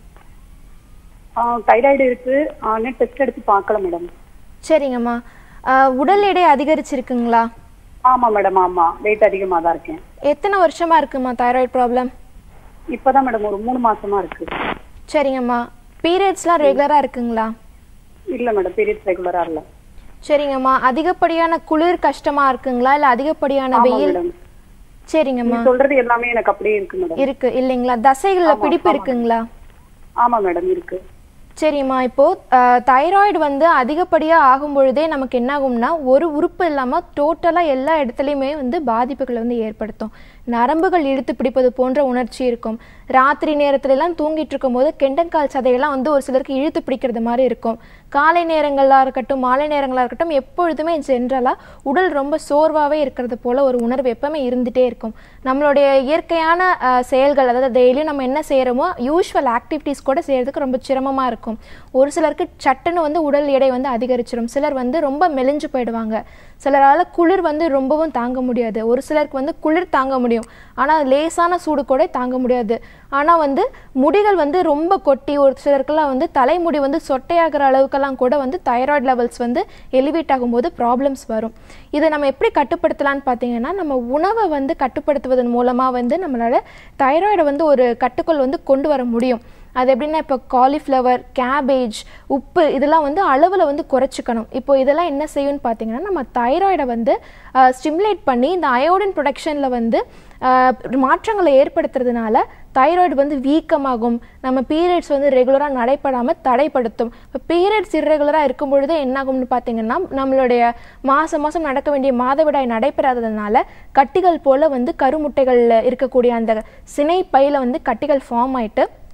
தைராய்டு இருக்கு ஆனால் டெஸ்ட் எடுத்து பார்க்கல மேடம் சரிங்கம்மா ஆஹ் உடல் எடை அதிகரிச்சிருக்குங்களா ஆமா மேடம் ஆமா வெயிட் அதிகமா தான் இருக்கேன் எத்தனை வருஷமா இருக்குமா தைராய்டு ப்ராப்ளம் இப்பதான் மேடம் ஒரு மூணு மாசமா இருக்கு சரிங்கம்மா பீரியட்ஸ்லாம் ரெகுலராக இருக்குங்களா இல்ல மேடம் பீரியட்ஸ் ரெகுலரா இல்ல சரிங்கம்மா அதிகப்படியான குளிர் கஷ்டமா இருக்குங்களா இல்லை அதிகப்படியான ஆமா வெயில் மேடம் சரிங்கம்மா நீங்க சொல்றது எல்லாமே எனக்கு அப்படியே இருக்கு மேடம் இருக்கு இல்லைங்களா தசைகள்ல பிடிப்பு இருக்குங்களா ஆமா மேடம் இருக்கு சரிம்மா இப்போ தைராய்டு வந்து அதிகப்படியாக ஆகும் பொழுதே நமக்கு என்ன ஆகும்னா ஒரு உறுப்பு இல்லாமல் டோட்டலாக எல்லா இடத்துலையுமே வந்து பாதிப்புகளை வந்து ஏற்படுத்தும் நரம்புகள் இழுத்து பிடிப்பது போன்ற உணர்ச்சி இருக்கும் ராத்திரி நேரத்துல எல்லாம் தூங்கிட்டு இருக்கும்போது கெண்டங்கால் சதையெல்லாம் வந்து ஒரு சிலருக்கு இழுத்து பிடிக்கிறது மாதிரி இருக்கும் காலை நேரங்களாக இருக்கட்டும் மாலை நேரங்களாக இருக்கட்டும் எப்பொழுதுமே ஜென்ரலாக உடல் ரொம்ப சோர்வாகவே இருக்கிறது போல ஒரு உணர்வு எப்பவுமே இருந்துகிட்டே இருக்கும் நம்மளுடைய இயற்கையான அஹ், செயல்கள் அதாவது டெய்லியும் நம்ம என்ன செய்கிறோமோ யூஷுவல் ஆக்டிவிட்டீஸ் கூட செய்கிறதுக்கு ரொம்ப சிரமமாக இருக்கும் ஒரு சிலருக்கு சட்டுன்னு வந்து உடல் எடை வந்து அதிகரிச்சிடும் சிலர் வந்து ரொம்ப மெலிஞ்சு போயிடுவாங்க சிலரால் குளிர் வந்து ரொம்பவும் தாங்க முடியாது ஒரு சிலருக்கு வந்து குளிர் தாங்க முடியும் ஆனால் லேசான சூடு கூட தாங்க முடியாது ஆனால் வந்து முடிகள் வந்து ரொம்ப கொட்டி ஒரு சிலருக்கெல்லாம் வந்து தலைமுடி வந்து சொட்டையாகிற அளவுக்கெல்லாம் கூட வந்து தைராய்டு லெவல்ஸ் வந்து எலிவேட் ஆகும்போது ப்ராப்ளம்ஸ் வரும் இதை நம்ம எப்படி கட்டுப்படுத்தலாம்னு பார்த்தீங்கன்னா நம்ம உணவை வந்து கட்டுப்படுத்துவதன் மூலமாக வந்து நம்மளால் தைராய்டை வந்து ஒரு கட்டுக்குள் வந்து கொண்டு வர முடியும் அது எப்படின்னா இப்போ காலிஃப்ளவர் கேபேஜ் உப்பு இதெல்லாம் வந்து அளவில் வந்து குறைச்சிக்கணும் இப்போ இதெல்லாம் என்ன செய்யும்னு பார்த்தீங்கன்னா நம்ம தைராய்டை வந்து ஸ்டிமுலேட் பண்ணி இந்த அயோடின் ப்ரொடக்ஷனில் வந்து ஆஹ், மாற்றங்களை ஏற்படுத்துறதுனால தைராய்டு வந்து வீக்கமாகும் நம்ம பீரியட்ஸ் வந்து ரெகுலராக நடைபெறாமல் தடைப்படுத்தும் இப்போ பீரியட்ஸ் இர்ரெகுலராக இருக்கும் பொழுது என்னாகும்னு பார்த்தீங்கன்னா நம்மளுடைய மாதம் மாதம் நடக்க வேண்டிய மாதவிடாய் நடைபெறாததுனால கட்டிகள் போல் வந்து கருமுட்டைகளில் இருக்கக்கூடிய அந்த சினை பையில் வந்து கட்டிகள் ஃபார்ம் ஆயிட்டு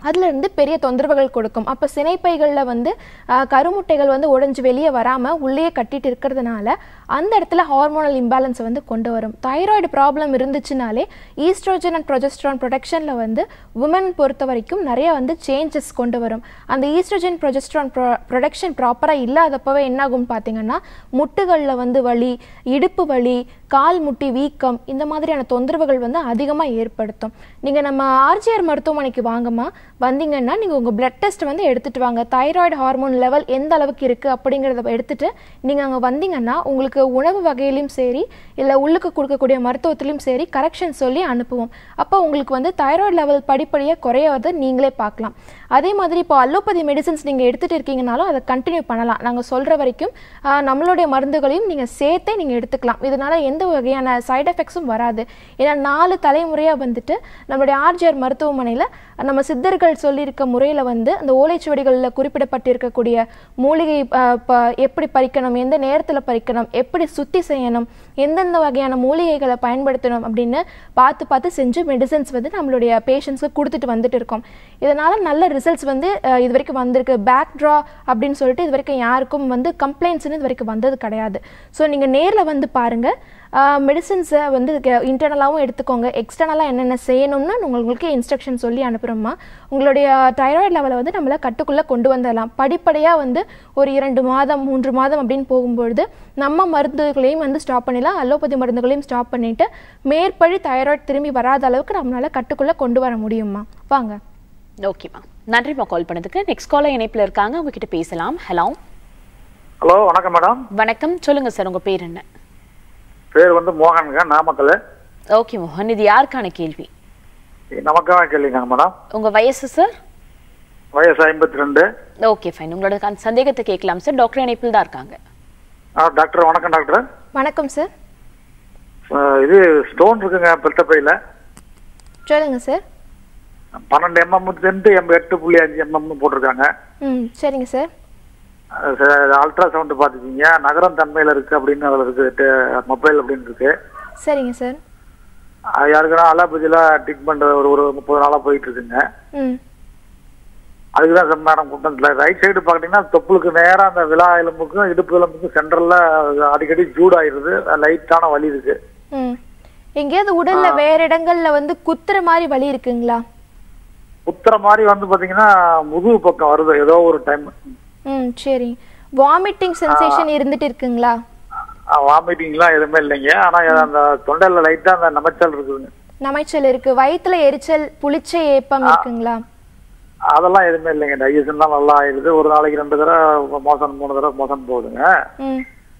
அதுல இருந்து பெரிய தொந்தரவுகள் கொடுக்கும் அப்போ சினைப்பைகளில் வந்து ஆஹ், கருமுட்டைகள் வந்து உடைஞ்சு வெளியே வராமல் உள்ளே கட்டிட்டு இருக்கிறதுனால அந்த இடத்துல ஹார்மோனல் இம்பேலன்ஸை வந்து கொண்டு வரும் தைராய்டு ப்ராப்ளம் இருந்துச்சுனாலே ஈஸ்ட்ரோஜன் அண்ட் ப்ரொஜெஸ்ட்ரான் ப்ரொடக்ஷனில் வந்து உமன் பொறுத்த வரைக்கும் நிறைய வந்து சேஞ்சஸ் கொண்டு வரும் அந்த ஈஸ்ட்ரோஜன் ப்ரொஜெஸ்ட்ரான் ப்ரொடக்ஷன் ப்ராப்பராக இல்லாதப்பவே என்னாகும் பார்த்தீங்கன்னா முட்டுகளில் வந்து வலி இடுப்பு வலி கால் முட்டி வீக்கம் இந்த மாதிரியான தொந்தரவுகள் வந்து அதிகமாக ஏற்படுத்தும் நீங்கள் நம்ம ஆர்ஜிஆர் மருத்துவமனைக்கு வாங்கம்மா வந்தீங்கன்னா நீங்கள் உங்கள் பிளட் டெஸ்ட் வந்து எடுத்துகிட்டு வாங்க தைராய்டு ஹார்மோன் லெவல் எந்த அளவுக்கு இருக்குது அப்படிங்கிறத எடுத்துட்டு நீங்கள் அங்கே வந்தீங்கன்னா உங்களுக்கு உணவு வகையிலையும் சரி இல்லை உள்ளுக்கு கொடுக்கக்கூடிய மருத்துவத்திலையும் சரி கரெக்ஷன் சொல்லி அனுப்புவோம் அப்போ உங்களுக்கு வந்து தைராய்டு லெவல் படிப்படியாக குறையறதை நீங்களே பார்க்கலாம் அதே மாதிரி இப்போ அலோபதி மெடிசன்ஸ் நீங்கள் எடுத்துகிட்டு இருக்கீங்கனாலும் அதை கண்டினியூ பண்ணலாம் நாங்கள் சொல்கிற வரைக்கும் ஆஹ், நம்மளுடைய மருந்துகளையும் நீங்கள் சேர்த்தே நீங்கள் எடுத்துக்கலாம் இதனால் எந்த வகையான சைடு எஃபெக்ட்ஸும் வராது ஏன்னா நாலு தலைமுறையாக வந்துட்டு நம்மளுடைய ஆர்ஜிஆர் மருத்துவமனையில் நம்ம சித்தர்கள் சொல்லியிருக்க முறையில் வந்து அந்த ஓலைச்சுவடிகளில் குறிப்பிடப்பட்டிருக்கக்கூடிய மூலிகை ஆஹ், ப- எப்படி பறிக்கணும் எந்த நேரத்தில் பறிக்கணும் எப்படி சுத்தி செய்யணும் எந்தெந்த வகையான மூலிகைகளை பயன்படுத்தணும் அப்படின்னு பார்த்து பார்த்து செஞ்சு மெடிசன்ஸ் வந்து நம்மளுடைய பேஷண்ட்ஸ்க்கு கொடுத்துட்டு வந்துட்டு இருக்கோம் இதனால் நல்ல ரிசல்ட்ஸ் வந்து அஹ், இது வரைக்கும் வந்திருக்கு பேக் ட்ரா அப்படின்னு சொல்லிட்டு இது வரைக்கும் யாருக்கும் வந்து கம்ப்ளைண்ட்ஸ்னு இது வரைக்கும் வந்தது கிடையாது ஸோ நீங்கள் நேரில் வந்து பாருங்கள் மெடிசின்ஸை வந்து இன்டர்னலாகவும் எடுத்துக்கோங்க எக்ஸ்டர்னலாக என்னென்ன செய்யணும்னு உங்களுக்கு இன்ஸ்ட்ரக்ஷன் சொல்லி அனுப்புகிறோம்மா உங்களுடைய தைராய்டு லெவலை வந்து நம்மள கட்டுக்குள்ளே கொண்டு வந்துடலாம் படிப்படியாக வந்து ஒரு இரண்டு மாதம் மூன்று மாதம் அப்படின்னு போகும்பொழுது நம்ம மருந்துகளையும் வந்து ஸ்டாப் பண்ணிடலாம் அலோபதி மருந்துகளையும் ஸ்டாப் பண்ணிவிட்டு மேற்படி தைராய்டு திரும்பி வராத அளவுக்கு நம்மளால கட்டுக்குள்ளே கொண்டு வர முடியுமா வாங்க ஓகேம்மா நன்றிம்மா கால் பண்ணதுக்கு நெக்ஸ்ட் காலர் இணைப்புல இருக்காங்க அவங்க கிட்ட பேசலாம் ஹலோ ஹலோ வணக்கம் மேடம் வணக்கம் சொல்லுங்க சார் உங்க பேர் என்ன பேர் வந்து மோகனுங்க நாமக்கல் ஓகே மோகன் இது யாருக்கான கேள்வி நமக்காக கேள்விங்க மேடம் உங்க வயசு சார் வயசு ஐம்பத்தி ரெண்டு ஓகே ஃபைன் உங்களோட கன்- சந்தேகத்தை கேட்கலாம் சார் டாக்டர் இணைப்பில் தான் இருக்காங்க டாக்டர் வணக்கம் டாக்டர் வணக்கம் சார் அஹ், இது ஸ்டோன் இருக்குங்க பித்தப்பையில் சொல்லுங்க சார் பன்னெண்டு எம்எம் ரெண்டு எம் எட்டு புள்ளி அஞ்சு எம்எம் போட்டிருக்காங்க ம் சரிங்க சார் அல்ட்ராசவுண்ட் பார்த்துக்கிங்க நகரம் தன்மையில் இருக்கு அப்படின்னு அதில் இருக்கு மொபைல் அப்படின்னு இருக்கு சரிங்க சார் அது யாருக்குன்னா அலோபதியில் ட்ரீட்மெண்ட் ஒரு ஒரு முப்பது நாளாக போயிட்டு இருக்குங்க ம் அதுக்கு தான் மேடம் கூட்டம் ரைட் சைடு பார்த்தீங்கன்னா தொப்புளுக்கு நேராக அந்த விழா எலும்புக்கும் இடுப்பு எலும்புக்கும் சென்டரில் அடிக்கடி ஜூடாயிருது லைட்டான வலி இருக்கு ம் எங்கேயாவது உடல்ல வேற இடங்கள்ல வந்து குத்துற மாதிரி வலி இருக்குங்களா குத்துற மாதிரி வந்து பார்த்தீங்கன்னா முதுகு பக்கம் வருது ஏதோ ஒரு டைம் ம் சரி வாமிட்டிங் சென்சேஷன் இருந்துட்டு இருக்குங்களா வாமிட்டிங்லாம் எதுவுமே இல்லைங்க ஆனால் அந்த தொண்டையில் லைட்டாக அந்த நமைச்சல் இருக்குதுங்க நமைச்சல் இருக்கு வயித்துல எரிச்சல் புளிச்ச ஏப்பம் இருக்குங்களா அதெல்லாம் எதுவுமே இல்லைங்க டைஜஷன்லாம் நல்லா ஆயிடுது ஒரு நாளைக்கு ரெண்டு தடவை மோசம் மூணு தடவை மோசம் போகுதுங்க ம்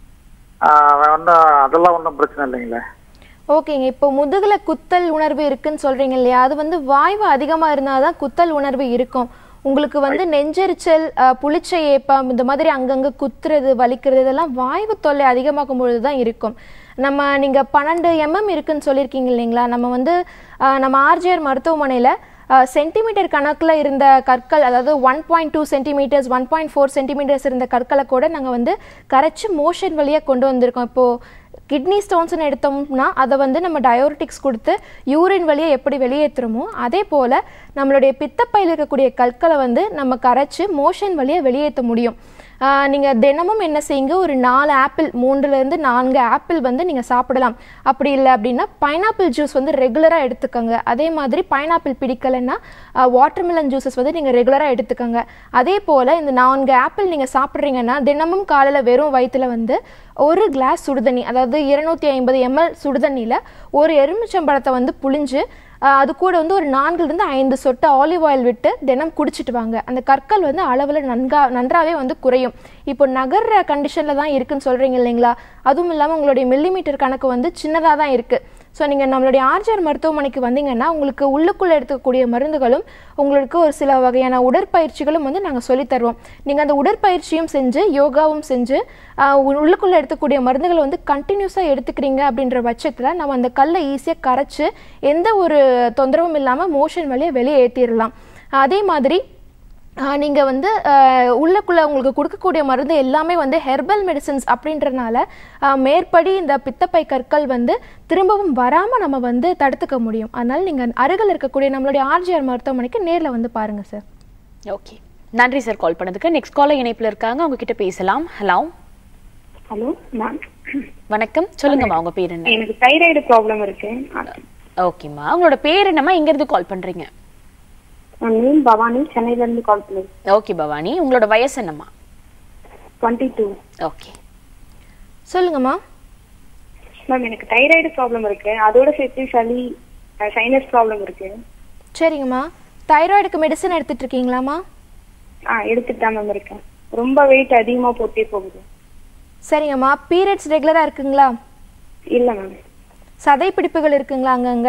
ஒன்றும் அதெல்லாம் ஒன்றும் பிரச்சனை இல்லைங்களே ஓகேங்க இப்போ முதுகுல குத்தல் உணர்வு இருக்குன்னு சொல்றீங்க இல்லையா அது வந்து வாய்வு அதிகமா இருந்தாதான் குத்தல் உணர்வு இருக்கும் உங்களுக்கு வந்து நெஞ்செரிச்சல் அஹ், புளிச்ச ஏப்பம் இந்த மாதிரி அங்கங்க குத்துறது வலிக்கிறது இதெல்லாம் வாய்வு தொல்லை அதிகமாகும் பொழுது தான் இருக்கும் நம்ம நீங்க பன்னெண்டு எம்எம் இருக்குன்னு சொல்லியிருக்கீங்க இல்லைங்களா நம்ம வந்து அஹ், நம்ம ஆர்ஜிஆர் மருத்துவமனையில சென்டிமீட்டர் கணக்கில் இருந்த கற்கள் அதாவது one point two centimetres one point four centimetres இருந்த கற்களை கூட நாங்கள் வந்து கரைச்சி மோஷன் வழியாக கொண்டு வந்திருக்கோம் இப்போது கிட்னி ஸ்டோன்ஸ்னு எடுத்தோம்னா அதை வந்து நம்ம டயோரிட்டிக்ஸ் கொடுத்து யூரின் வழியை எப்படி வெளியேற்றுறோமோ அதே போல் நம்மளுடைய பித்தப்பையில் இருக்கக்கூடிய கற்களை வந்து நம்ம கரைச்சி மோஷன் வழியாக வெளியேற்ற முடியும் நீங்கள் தினமும் என்ன செய்யுங்க ஒரு நாலு ஆப்பிள் மூன்றுலேருந்து நான்கு ஆப்பிள் வந்து நீங்கள் சாப்பிடலாம் அப்படி இல்லை அப்படின்னா பைனாப்பிள் ஜூஸ் வந்து ரெகுலராக எடுத்துக்கோங்க அதே மாதிரி பைனாப்பிள் பிடிக்கலைன்னா வாட்டர்மெலன் ஜூஸஸ் வந்து நீங்கள் ரெகுலராக எடுத்துக்கோங்க அதே போல் இந்த நான்கு ஆப்பிள் நீங்கள் சாப்பிட்றீங்கன்னா தினமும் காலையில் வெறும் வயிற்றுல வந்து ஒரு கிளாஸ் சுடுதண்ணி அதாவது இருநூத்தி ஐம்பது எம்எல் சுடுதண்ணியில் ஒரு எலுமிச்சம்பழத்தை வந்து புழிஞ்சு ஆஹ், அது கூட வந்து ஒரு நான்குலேருந்து ஐந்து சொட்டு ஆலிவ் ஆயில் விட்டு தினம் குடிச்சிட்டு வாங்க அந்த கற்கள் வந்து அளவில் நன்கா நன்றாவே வந்து குறையும் இப்போ நகர்ற கண்டிஷனில் தான் இருக்குன்னு சொல்கிறீங்க இல்லைங்களா அதுவும் இல்லாமல் உங்களுடைய மில்லிமீட்டர் கணக்கு வந்து சின்னதாக தான் இருக்குது ஸோ நீங்கள் நம்மளுடைய ஆர்ஜர் மருத்துவமனைக்கு வந்தீங்கன்னா உங்களுக்கு உள்ளுக்குள்ளே எடுத்துக்கக்கூடிய மருந்துகளும் உங்களுக்கு ஒரு சில வகையான உடற்பயிற்சிகளும் வந்து நாங்கள் சொல்லித் தருவோம் நீங்கள் அந்த உடற்பயிற்சியும் செஞ்சு யோகாவும் செஞ்சு ஆஹ், உ- உள்ளுக்குள்ளே எடுத்துக்கூடிய மருந்துகளை வந்து கண்டினியூஸாக எடுத்துக்கிறீங்க அப்படின்ற பட்சத்தில் நம்ம அந்த கல்லை ஈஸியாக கரைச்சு எந்த ஒரு தொந்தரவும் இல்லாமல் மோஷன் வழியை வெளியே ஏற்றிடலாம் அதே மாதிரி ஆஹ் நீங்க வந்து ஆஹ் உள்ளுக்குள்ள உங்களுக்கு கொடுக்கக்கூடிய மருந்து எல்லாமே வந்து ஹெர்பல் மெடிசின்ஸ் அப்படின்றனால ஆஹ் மேற்படி இந்த பித்தப்பை கற்கள் வந்து திரும்பவும் வராம நம்ம வந்து தடுத்துக்க முடியும் அதனால நீங்க அருகில் இருக்கக்கூடிய நம்மளுடைய ஆர்ஜிஆர் மருத்துவமனைக்கு நேர்ல வந்து பாருங்க சார் ஓகே நன்றி சார் கால் பண்ணதுக்கு நெக்ஸ்ட் காலர் இணைப்புல இருக்காங்க அவங்க கிட்ட பேசலாம் ஹலோ ஹலோ மேம் வணக்கம் சொல்லுங்கம்மா உங்க பேர் என்ன எனக்கு தைராய்டு ப்ராப்ளம் இருக்கு ஓகேம்மா உங்களோட பேர் என்னம்மா எங்க இருந்து கால் பண்றீங்க நான் நேம் பவானி சென்னையில இருந்து கால் பண்ணிருக்கேன் ஓகே பவானி உங்களோட வயசு என்னம்மா டுவெண்ட்டி டூ ஓகே சொல்லுங்கம்மா மேம் எனக்கு தைராய்டு ப்ராப்ளம் இருக்கு அதோட சேர்த்து சளி சைனஸ் ப்ராப்ளம் இருக்கு சரிங்கம்மா தைராய்டுக்கு மெடிசன் எடுத்துட்டு இருக்கீங்களாம்மா ஆ எடுத்துட்டு தான் மேம் இருக்கேன் ரொம்ப வெயிட் அதிகமா போட்டே போகுது சரிங்கம்மா பீரியட்ஸ் ரெகுலரா இருக்குங்களா இல்ல மேம் சதை பிடிப்புகள் இருக்குங்களா அங்கங்க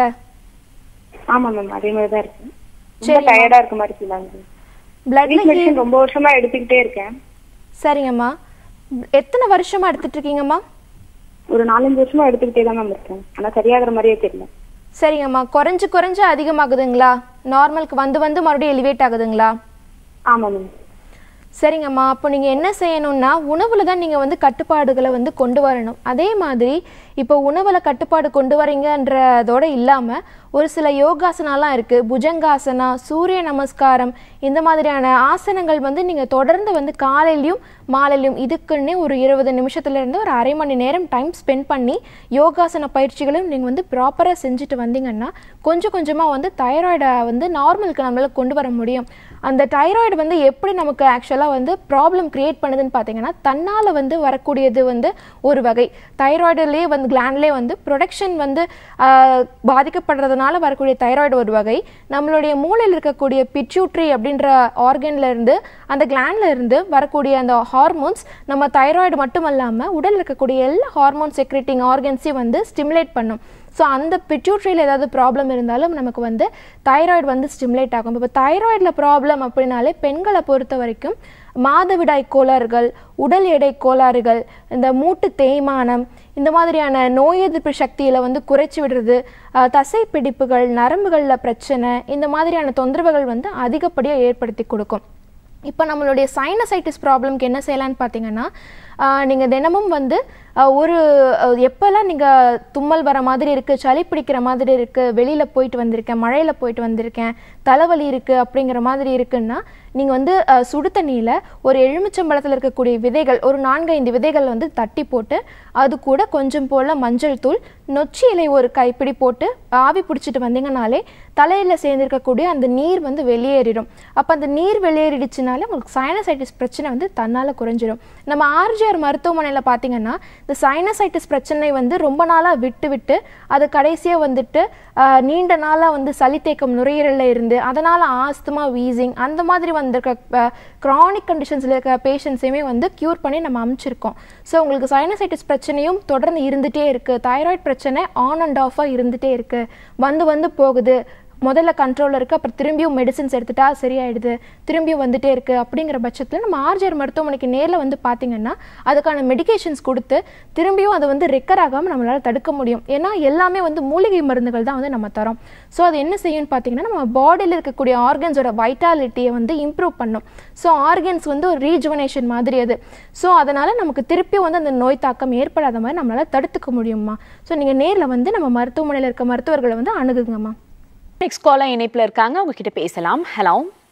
ஆமா மேம் அதே மாதிரி தான் இருக்கு ரொம்ப சரிம்மா. டயர்டா இருக்க மாதிரி ஃபீல் ஆகுது பிளட்ல மெடிசன் ரொம்ப வருஷமா எடுத்துக்கிட்டே இருக்கேன் சரிங்கம்மா எத்தனை வருஷமா எடுத்துட்டு இருக்கீங்கம்மா ஒரு நாலஞ்சு வருஷமா எடுத்துக்கிட்டே தான் மேம் இருக்கேன் ஆனா சரியாகிற மாதிரியே தெரியல சரிங்கம்மா குறைஞ்சு குறைஞ்சு அதிகமாகுதுங்களா நார்மலுக்கு வந்து வந்து மறுபடியும் எலிவேட் ஆகுதுங்களா ஆமா மேம் சரிங்கம்மா அப்போ நீங்கள் என்ன செய்யணும்னா உணவில் தான் நீங்கள் வந்து கட்டுப்பாடுகளை வந்து கொண்டு வரணும் அதே மாதிரி இப்போ உணவில் கட்டுப்பாடு கொண்டு வரீங்கன்றதோட இல்லாமல் ஒரு சில யோகாசனாலாம் இருக்குது புஜங்காசனா சூரிய நமஸ்காரம் இந்த மாதிரியான ஆசனங்கள் வந்து நீங்கள் தொடர்ந்து வந்து காலையிலையும் மாலையிலையும் இதுக்குன்னே ஒரு இருபது நிமிஷத்துலேருந்து ஒரு அரை மணி நேரம் டைம் ஸ்பெண்ட் பண்ணி யோகாசன பயிற்சிகளும் நீங்கள் வந்து ப்ராப்பராக செஞ்சுட்டு வந்தீங்கன்னா கொஞ்சம் கொஞ்சமாக வந்து தைராய்டை வந்து நார்மலுக்கு நம்மளால் கொண்டு வர முடியும் அந்த தைராய்டு வந்து எப்படி நமக்கு ஆக்சுவலாக வந்து ப்ராப்ளம் கிரியேட் பண்ணுதுன்னு பார்த்தீங்கன்னா தன்னால் வந்து வரக்கூடியது வந்து ஒரு வகை தைராய்டுலேயே வந்து கிளாண்ட்லேயே வந்து ப்ரொடக்ஷன் வந்து ஆஹ், பாதிக்கப்படுறதுனால வரக்கூடிய தைராய்டு ஒரு வகை நம்மளுடைய மூளையில் இருக்கக்கூடிய பிட்யூட்ரி அப்படின்ற ஆர்கன்ல இருந்து அந்த கிளாண்ட்ல இருந்து வரக்கூடிய அந்த ஹார்மோன்ஸ் நம்ம தைராய்டு மட்டும் இல்லாமல் உடலில் இருக்கக்கூடிய எல்லா ஹார்மோன் செக்ரேட்டிங் ஆர்கன்ஸையும் வந்து ஸ்டிமுலேட் பண்ணும் ஸோ அந்த பிட்யூட்ரியில் ஏதாவது ப்ராப்ளம் இருந்தாலும் நமக்கு வந்து தைராய்டு வந்து ஸ்டிமுலேட் ஆகும் இப்போ தைராய்டில் ப்ராப்ளம் அப்படின்னாலே பெண்களை பொறுத்த வரைக்கும் மாதவிடாய் கோளாறுகள் உடல் எடை கோளாறுகள் இந்த மூட்டு தேய்மானம் இந்த மாதிரியான நோய் எதிர்ப்பு சக்தியில் வந்து குறைச்சி விடுறது அஹ், தசை பிடிப்புகள் நரம்புகளில் பிரச்சனை இந்த மாதிரியான தொந்தரவுகள் வந்து அதிகப்படியாக ஏற்படுத்தி கொடுக்கும் இப்போ நம்மளுடைய சைனசைட்டிஸ் ப்ராப்ளம்க்கு என்ன செய்யலாம்னு பார்த்தீங்கன்னா நீங்கள் தினமும் வந்து ஆஹ், ஒரு ஆஹ், எப்போல்லாம் நீங்கள் தும்மல் வர மாதிரி இருக்குது சளி பிடிக்கிற மாதிரி இருக்குது வெளியில் போயிட்டு வந்திருக்கேன் மழையில் போயிட்டு வந்திருக்கேன் தலைவலி இருக்குது அப்படிங்கிற மாதிரி இருக்குன்னா நீங்கள் வந்து ஆஹ், சுடு தண்ணியில் ஒரு எலுமிச்சம்பழத்தில் இருக்கக்கூடிய விதைகள் ஒரு நான்கு ஐந்து விதைகள் வந்து தட்டி போட்டு அது கூட கொஞ்சம் போல் மஞ்சள் தூள் நொச்சி இலை ஒரு கைப்பிடி போட்டு ஆவி பிடிச்சிட்டு வந்தீங்கனாலே தலையில் சேர்ந்திருக்கக்கூடிய அந்த நீர் வந்து வெளியேறிடும் அப்போ அந்த நீர் வெளியேறிடுச்சுனாலே உங்களுக்கு சைனசைட்டிஸ் பிரச்சனை வந்து தன்னால் குறைஞ்சிரும் நம்ம ஆர்ஜிஆர் மருத்துவமனையில் பார்த்தீங்கன்னா இந்த சைனசைட்டிஸ் பிரச்சனை வந்து ரொம்ப நாளாக விட்டு விட்டு அது கடைசியாக வந்துட்டு ஆஹ், நீண்ட நாளாக வந்து சளி தேக்கம் நுரையீரலில் இருந்து அதனால் ஆஸ்துமா வீசிங் அந்த மாதிரி வந்திருக்க க்ரானிக் கண்டிஷன்ஸில் இருக்க பேஷண்ட்ஸையுமே வந்து க்யூர் பண்ணி நம்ம அமைச்சிருக்கோம் ஸோ உங்களுக்கு சைனசைட்டிஸ் பிரச்சனையும் தொடர்ந்து இருந்துகிட்டே இருக்குது தைராய்டு பிரச்சனை ஆன் அண்ட் ஆஃபாக இருந்துகிட்டே இருக்குது வந்து வந்து போகுது முதல்ல கண்ட்ரோலில் இருக்குது அப்புறம் திரும்பியும் மெடிசின்ஸ் எடுத்துட்டா சரியாயிடுது திரும்பியும் வந்துட்டே இருக்குது அப்படிங்கிற பட்சத்தில் நம்ம ஆர்ஜிஆர் மருத்துவமனைக்கு நேரில் வந்து பார்த்தீங்கன்னா அதுக்கான மெடிகேஷன்ஸ் கொடுத்து திரும்பியும் அதை வந்து ரெக்கர் ஆகாமல் நம்மளால் தடுக்க முடியும் ஏன்னா எல்லாமே வந்து மூலிகை மருந்துகள் தான் வந்து நம்ம தரோம் ஸோ அது என்ன செய்யும்னு பார்த்தீங்கன்னா நம்ம பாடியில் இருக்கக்கூடிய ஆர்கன்ஸோட வைட்டாலிட்டியை வந்து இம்ப்ரூவ் பண்ணும் ஸோ ஆர்கன்ஸ் வந்து ஒரு ரீஜுவனேஷன் மாதிரி அது ஸோ அதனால் நமக்கு திருப்பியும் வந்து அந்த நோய் தாக்கம் ஏற்படாத மாதிரி நம்மளால் தடுத்துக்க முடியும்மா ஸோ நீங்கள் நேரில் வந்து நம்ம மருத்துவமனையில் இருக்க மருத்துவர்களை வந்து அணுகுங்கம்மா நெக்ஸ்ட் காலர் இணைப்புல இருக்காங்க அவங்க கிட்ட பேசலாம் ஹலோ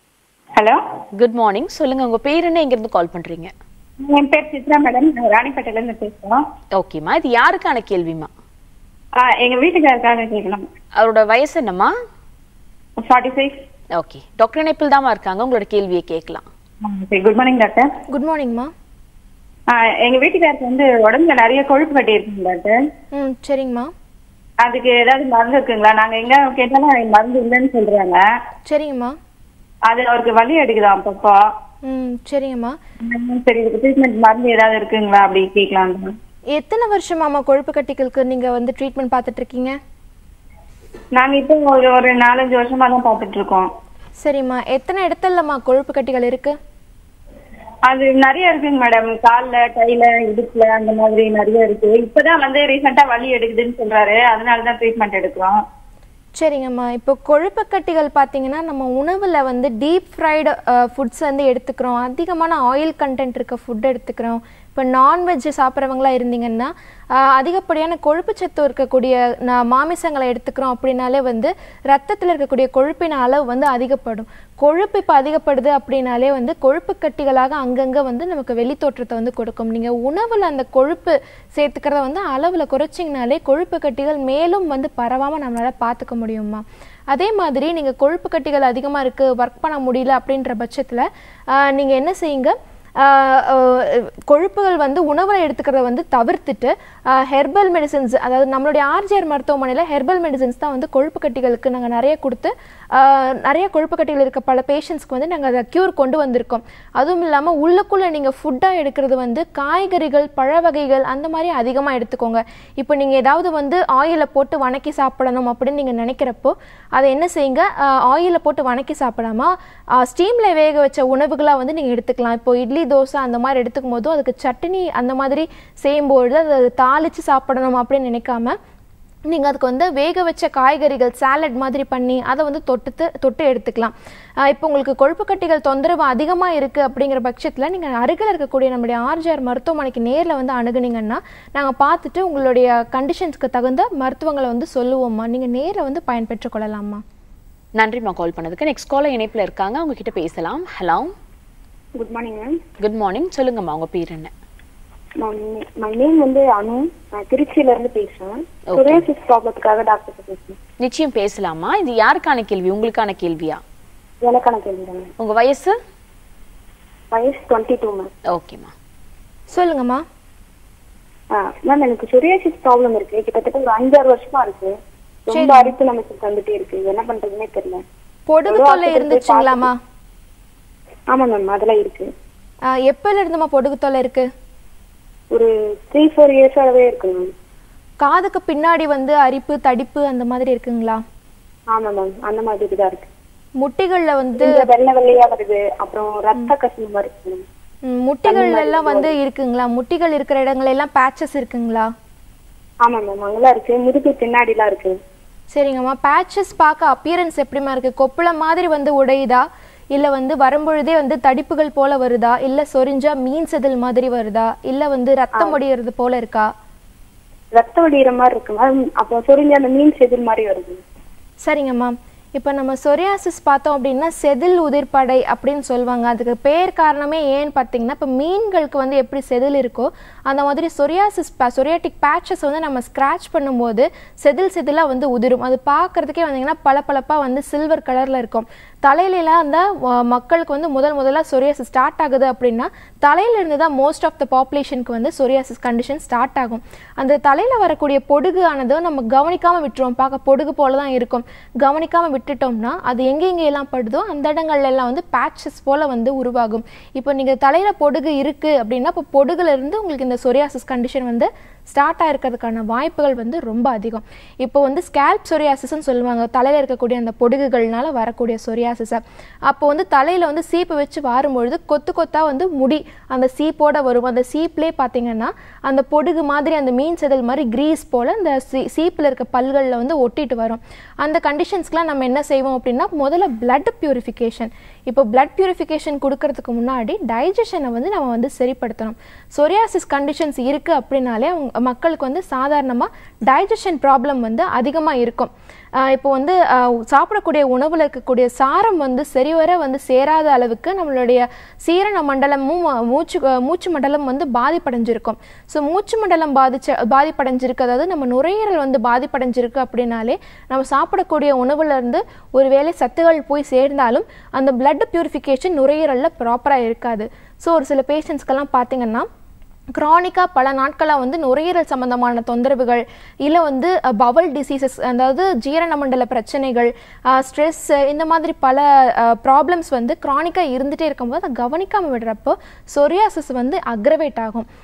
ஹலோ குட் மார்னிங் சொல்லுங்க உங்க பேர் என்ன எங்க இருந்து கால் பண்றீங்க என் பேர் சித்ரா மேடம் நான் ராணிப்பேட்டையில இருந்து பேசுறோம் ஓகேம்மா இது யாருக்கான கேள்விமா ஆ, எங்க வீட்டுக்காரருக்காக கேட்கலாம் அவரோட வயசு என்னம்மா ஃபார்ட்டி ஃபைவ் ஓகே டாக்டர் இணைப்பில் தாம்மா இருக்காங்க உங்களோட கேள்வியை கேட்கலாம் குட் மார்னிங் டாக்டர் குட் மார்னிங்மா ஆ, எங்க வீட்டுக்காருக்கு வந்து உடம்புல நிறைய கொழுப்பு கட்டி இருக்குங்க டாக்டர் ம் சரிங்கம்மா அதுக்கு ஏதாவது மருந்து இருக்குங்களா நாங்க எங்க கேட்டாலும் மருந்து இல்லைன்னு சொல்றாங்க சரிங்கம்மா அது அவருக்கு வலி எடுக்குதாம் அப்பப்போ ம் சரிங்கம்மா உம், சரி இதுக்கு ட்ரீட்மெண்ட் மருந்து ஏதாவது இருக்குங்களா அப்படி கேட்கலாம் எத்தனை வருஷமாம்மா கொழுப்பு கட்டிகளுக்கு நீங்கள் வந்து ட்ரீட்மெண்ட் பார்த்துட்டு இருக்கீங்க நாங்க இப்போ ஒரு ஒரு நாலஞ்சு வருஷமா தான் பாத்துட்டு இருக்கோம் சரிம்மா எத்தனை இடத்துலம்மா கொழுப்பு கட்டிகள் இருக்குது அது நிறைய இருக்குங்க மேடம் கால்ல கையில இடுப்புல அந்த மாதிரி நிறைய இருக்கு இப்பதான் வந்து ரீசெண்டா வலி எடுக்குதுன்னு சொல்றாரு அதனாலதான் ட்ரீட்மெண்ட் எடுக்கிறோம் சரிங்கம்மா இப்போ கொழுப்புக்கட்டிகள் பார்த்தீங்கன்னா நம்ம உணவில் வந்து டீப் ஃப்ரைடு ஃபுட்ஸ் வந்து எடுத்துக்கிறோம் அதிகமான ஆயில் கண்டென்ட் இருக்க ஃபுட் எடுத்துக்கிறோம் இப்போ நான்வெஜ் சாப்பிட்றவங்களா இருந்தீங்கன்னா ஆஹ், அதிகப்படியான கொழுப்புச்சத்து இருக்கக்கூடிய நா- மாமிசங்களை எடுத்துக்கிறோம் அப்படின்னாலே வந்து ரத்தத்தில் இருக்கக்கூடிய கொழுப்பின் அளவு வந்து அதிகப்படும் கொழுப்பு இப்போ அதிகப்படுது அப்படின்னாலே வந்து கொழுப்பு கட்டிகளாக அங்கங்கே வந்து நமக்கு வெளி தோற்றத்தை வந்து கொடுக்கும் நீங்கள் உணவில் அந்த கொழுப்பு சேர்த்துக்கிறத வந்து அளவில் குறைச்சிங்கனாலே கொழுப்பு கட்டிகள் மேலும் வந்து பரவாமல் நம்மளால் பார்த்துக்க முடியுமா அதே மாதிரி நீங்கள் கொழுப்பு கட்டிகள் அதிகமாக இருக்குது ஒர்க் பண்ண முடியல அப்படின்ற பட்சத்தில் நீங்கள் என்ன செய்யுங்க ஆஹ் ஆஹ் கொழுப்புகள் வந்து உணவில் எடுத்துக்கிறத வந்து தவிர்த்துட்டு ஹெர்பல் மெடிசின்ஸ் அதாவது நம்மளுடைய ஆர்ஜிஆர் மருத்துவமனையில் ஹெர்பல் மெடிசின்ஸ் தான் வந்து கொழுப்பு கட்டிகளுக்கு நாங்கள் நிறைய கொடுத்து ஆஹ் நிறைய கொழுப்பு கட்டிகள் இருக்க பல பேஷண்ட்ஸ்க்கு வந்து நாங்கள் அதை க்யூர் கொண்டு வந்திருக்கோம் அதுவும் இல்லாமல் உள்ளுக்குள்ளே நீங்கள் ஃபுட்டாக எடுக்கிறது வந்து காய்கறிகள் பழ வகைகள் அந்த மாதிரி அதிகமாக எடுத்துக்கோங்க இப்போ நீங்கள் ஏதாவது வந்து ஆயிலை போட்டு வணக்கி சாப்பிடணும் அப்படின்னு நீங்கள் நினைக்கிறப்போ அதை என்ன செய்யுங்க ஆயிலில் போட்டு வணக்கி சாப்பிடாம ஸ்டீமில் வேக வச்ச உணவுகளாக வந்து நீங்கள் எடுத்துக்கலாம் இப்போ இட்லி தோசை அந்த மாதிரி எடுத்துக்கும் போதும் அதுக்கு சட்னி அந்த மாதிரி செய்யும்பொழுது அதை தாளித்து சாப்பிடணும் அப்படின்னு நினைக்காம நீங்கள் அதுக்கு வந்து வேக வச்ச காய்கறிகள் சாலட் மாதிரி பண்ணி அதை வந்து தொட்டுத்து தொட்டு எடுத்துக்கலாம் ஆஹ் இப்போ உங்களுக்கு கொழுப்பு கட்டிகள் தொந்தரவு அதிகமாக இருக்குது அப்படிங்கிற பட்சத்தில் நீங்கள் அருகில் இருக்கக்கூடிய நம்முடைய ஆர்ஜிஆர் மருத்துவமனைக்கு நேரில் வந்து அணுகுனீங்கன்னா நாங்கள் பார்த்துட்டு உங்களுடைய கண்டிஷன்ஸ்க்கு தகுந்த மருத்துவங்களை வந்து சொல்லுவோம்மா நீங்கள் நேரில் வந்து பயன்பெற்றுக் கொள்ளலாமா நன்றிம்மா கால் பண்ணதுக்கு நெக்ஸ்ட் காலர் இணைப்புல இருக்காங்க அவங்க கிட்ட பேசலாம் hello good morning ma'am good morning சொல்லுங்கம்மா உங்க பேர் என்ன மை நேம் வந்து அனு நான் திருச்சியில இருந்து பேசுறேன் Okay. சொரியாசிஸ் ப்ராப்ளத்துக்காக டாக்டர் பேசுறேன் நிச்சயம் பேசலாமா இது யாருக்கான கேள்வி உங்களுக்கான கேள்வியா எனக்கான கேள்வி தான் உங்க வயசு வயசு டுவெண்ட்டி டூ மேம் ஓகேம்மா சொல்லுங்கம்மா மேம் எனக்கு சொரியாசிஸ் ப்ராப்ளம் இருக்கு கிட்டத்தட்ட ஒரு அஞ்சாறு வருஷமா இருக்கு ரொம்ப அரிப்பு நமக்கு வந்துட்டே இருக்கு என்ன பண்றதுன்னே தெரியல பொடுகு ஒரு தொல்லை hospital போய் இருந்துச்சுங்களாம்மா ஆமா மேம் அதெல்லாம் இருக்கு எப்போல இருந்துமா பொடுகு தொல்லை இருக்கு ஒரு த்ரீ ஃபோர் இயர்ஸாகவே இருக்கு மேம் காதுக்கு பின்னாடி வந்து அரிப்பு தடிப்பு அந்த மாதிரி இருக்குங்களா ஆமா மேம் அந்த மாதிரி தான் இருக்கு முட்டிகள்ல வந்து இந்த வெள்ளை வெள்ளையா வருது அப்புறம் ரத்த கசிவு மாதிரி இருக்கு மேம் ம், முட்டிகள் எல்லாம் வந்து இருக்குங்களா முட்டிகள் இருக்கிற இடங்கள் எல்லாம் பேச்சஸ் இருக்குங்களா ஆமா மேம் அங்கெல்லாம் இருக்கு முதுகு பின்னாடிலாம் இருக்கு சரிங்கம்மா பேச்சஸ் பார்க்க அப்பியரன்ஸ் எப்படிமா இருக்கு கொப்பளம் மாதிரி வந்து உடையுதா இல்ல வந்து வரும்பொழுதே வந்து தடிப்புகள் போல வருதா இல்ல சொரிஞ்சா மீன் செதில் மாதிரி வருதா இல்ல வந்து ரத்தம் ஒடியறது போல இருக்கா ரத்த வடிகிற மாதிரி இருக்கு மேம் அப்போ சொரிஞ்ச அந்த மீன் செதில் மாதிரி வருது சரிங்கம்மா இப்போ நம்ம சொரியாசிஸ் பார்த்தோம் அப்படின்னா செதில் உதிர்ப்படை அப்படின்னு சொல்லுவாங்க அதுக்கு பேர் காரணமே ஏன்னு பார்த்தீங்கன்னா இப்போ மீன்களுக்கு வந்து எப்படி செதில் இருக்கோ அந்த மாதிரி சொரியாசிஸ் சொரியாட்டிக் பேச்சஸ் வந்து நம்ம ஸ்க்ராட்ச் பண்ணும்போது செதில் செதிலாக வந்து உதிரும் அது பார்க்கறதுக்கே வந்தீங்கன்னா பளபளப்பாக வந்து சில்வர் கலரில் இருக்கும் தலையிலலாம் அந்த அஹ், மக்களுக்கு வந்து முதல் முதலாக சொரியாசிஸ் ஸ்டார்ட் ஆகுது அப்படின்னா தலையில இருந்து தான் மோஸ்ட் ஆஃப் த பாப்புலேஷனுக்கு வந்து சொரியாசிஸ் கண்டிஷன் ஸ்டார்ட் ஆகும் அந்த தலையில் வரக்கூடிய பொடுகு ஆனது நம்ம கவனிக்காமல் விட்டுருவோம் பார்க்க பொடுகு போல தான் இருக்கும் கவனிக்காமல் விட்டுட்டோம்னா அது எங்கே எங்கே எல்லாம் படுதோ அந்த இடங்கள்ல எல்லாம் வந்து பேட்சஸ் போல வந்து உருவாகும் இப்போ நீங்கள் தலையில் பொடுகு இருக்குது அப்படின்னா இப்போ பொடுகுல இருந்து உங்களுக்கு இந்த சொரியாசிஸ் கண்டிஷன் வந்து ஸ்டார்ட் ஆயிருக்கிறதுக்கான வாய்ப்புகள் வந்து ரொம்ப அதிகம் இப்போ வந்து ஸ்கேல்ப் சொரியாசிஸ்ன்னு சொல்லுவாங்க தலையில் இருக்கக்கூடிய அந்த பொடுகுகள்னால வரக்கூடிய சொரியாசிஸை அப்போ வந்து தலையில் வந்து சீப்பு வச்சு வாரும்பொழுது கொத்து கொத்தா வந்து முடி அந்த சீப்போட வரும் அந்த சீப்லேயே பார்த்தீங்கன்னா அந்த பொடுகு மாதிரி அந்த மீன் செதில் மாதிரி கிரீஸ் போல் அந்த சீ சீப்பில் இருக்க பல்களில் வந்து ஒட்டிட்டு வரும் அந்த கண்டிஷன்ஸ்க்குலாம் நம்ம என்ன செய்வோம் அப்படின்னா முதல்ல blood பியூரிஃபிகேஷன் இப்போ blood பியூரிஃபிகேஷன் கொடுக்கறதுக்கு முன்னாடி டைஜஷனை வந்து நம்ம வந்து சரிப்படுத்தணும் சொரியாசிஸ் கண்டிஷன்ஸ் இருக்குது அப்படின்னாலே அவங்க மக்களுக்கு வந்து சாதாரணமாக டைஜஷன் ப்ராப்ளம் வந்து அதிகமாக இருக்கும் ஆஹ் இப்போ வந்து ஆஹ் சாப்பிடக்கூடிய உணவில் இருக்கக்கூடிய சாரம் வந்து சரிவர வந்து சேராத அளவுக்கு நம்மளுடைய சீரண மண்டலமும் ஆஹ் மூச்சு ஆஹ் மூச்சு மண்டலம் வந்து பாதிப்படைஞ்சிருக்கும் ஸோ மூச்சு மண்டலம் பாதிச்ச பாதிப்படைஞ்சிருக்கு அதாவது நம்ம நுரையீரல் வந்து பாதிப்படைஞ்சிருக்கு அப்படின்னாலே நம்ம சாப்பிடக்கூடிய உணவுல இருந்து ஒருவேளை சத்துகள் போய் சேர்ந்தாலும் அந்த blood பியூரிஃபிகேஷன் நுரையீரலில் ப்ராப்பராக இருக்காது ஸோ ஒரு சில பேஷண்ட்ஸ்க்கெல்லாம் பார்த்தீங்கன்னா க்ரானிக்காக பல நாட்களாக வந்து நுரையீரல் சம்பந்தமான தொந்தரவுகள் இல்லை வந்து பவல் டிசீசஸ் அதாவது ஜீரண மண்டல பிரச்சனைகள் ஸ்ட்ரெஸ் இந்த மாதிரி பல ப்ராப்ளம்ஸ் வந்து க்ரானிக்காக இருந்துகிட்டே இருக்கும்போது அதை கவனிக்காமல் விடுறப்போ சொரியாசிஸ் வந்து அக்ரவேட் ஆகும்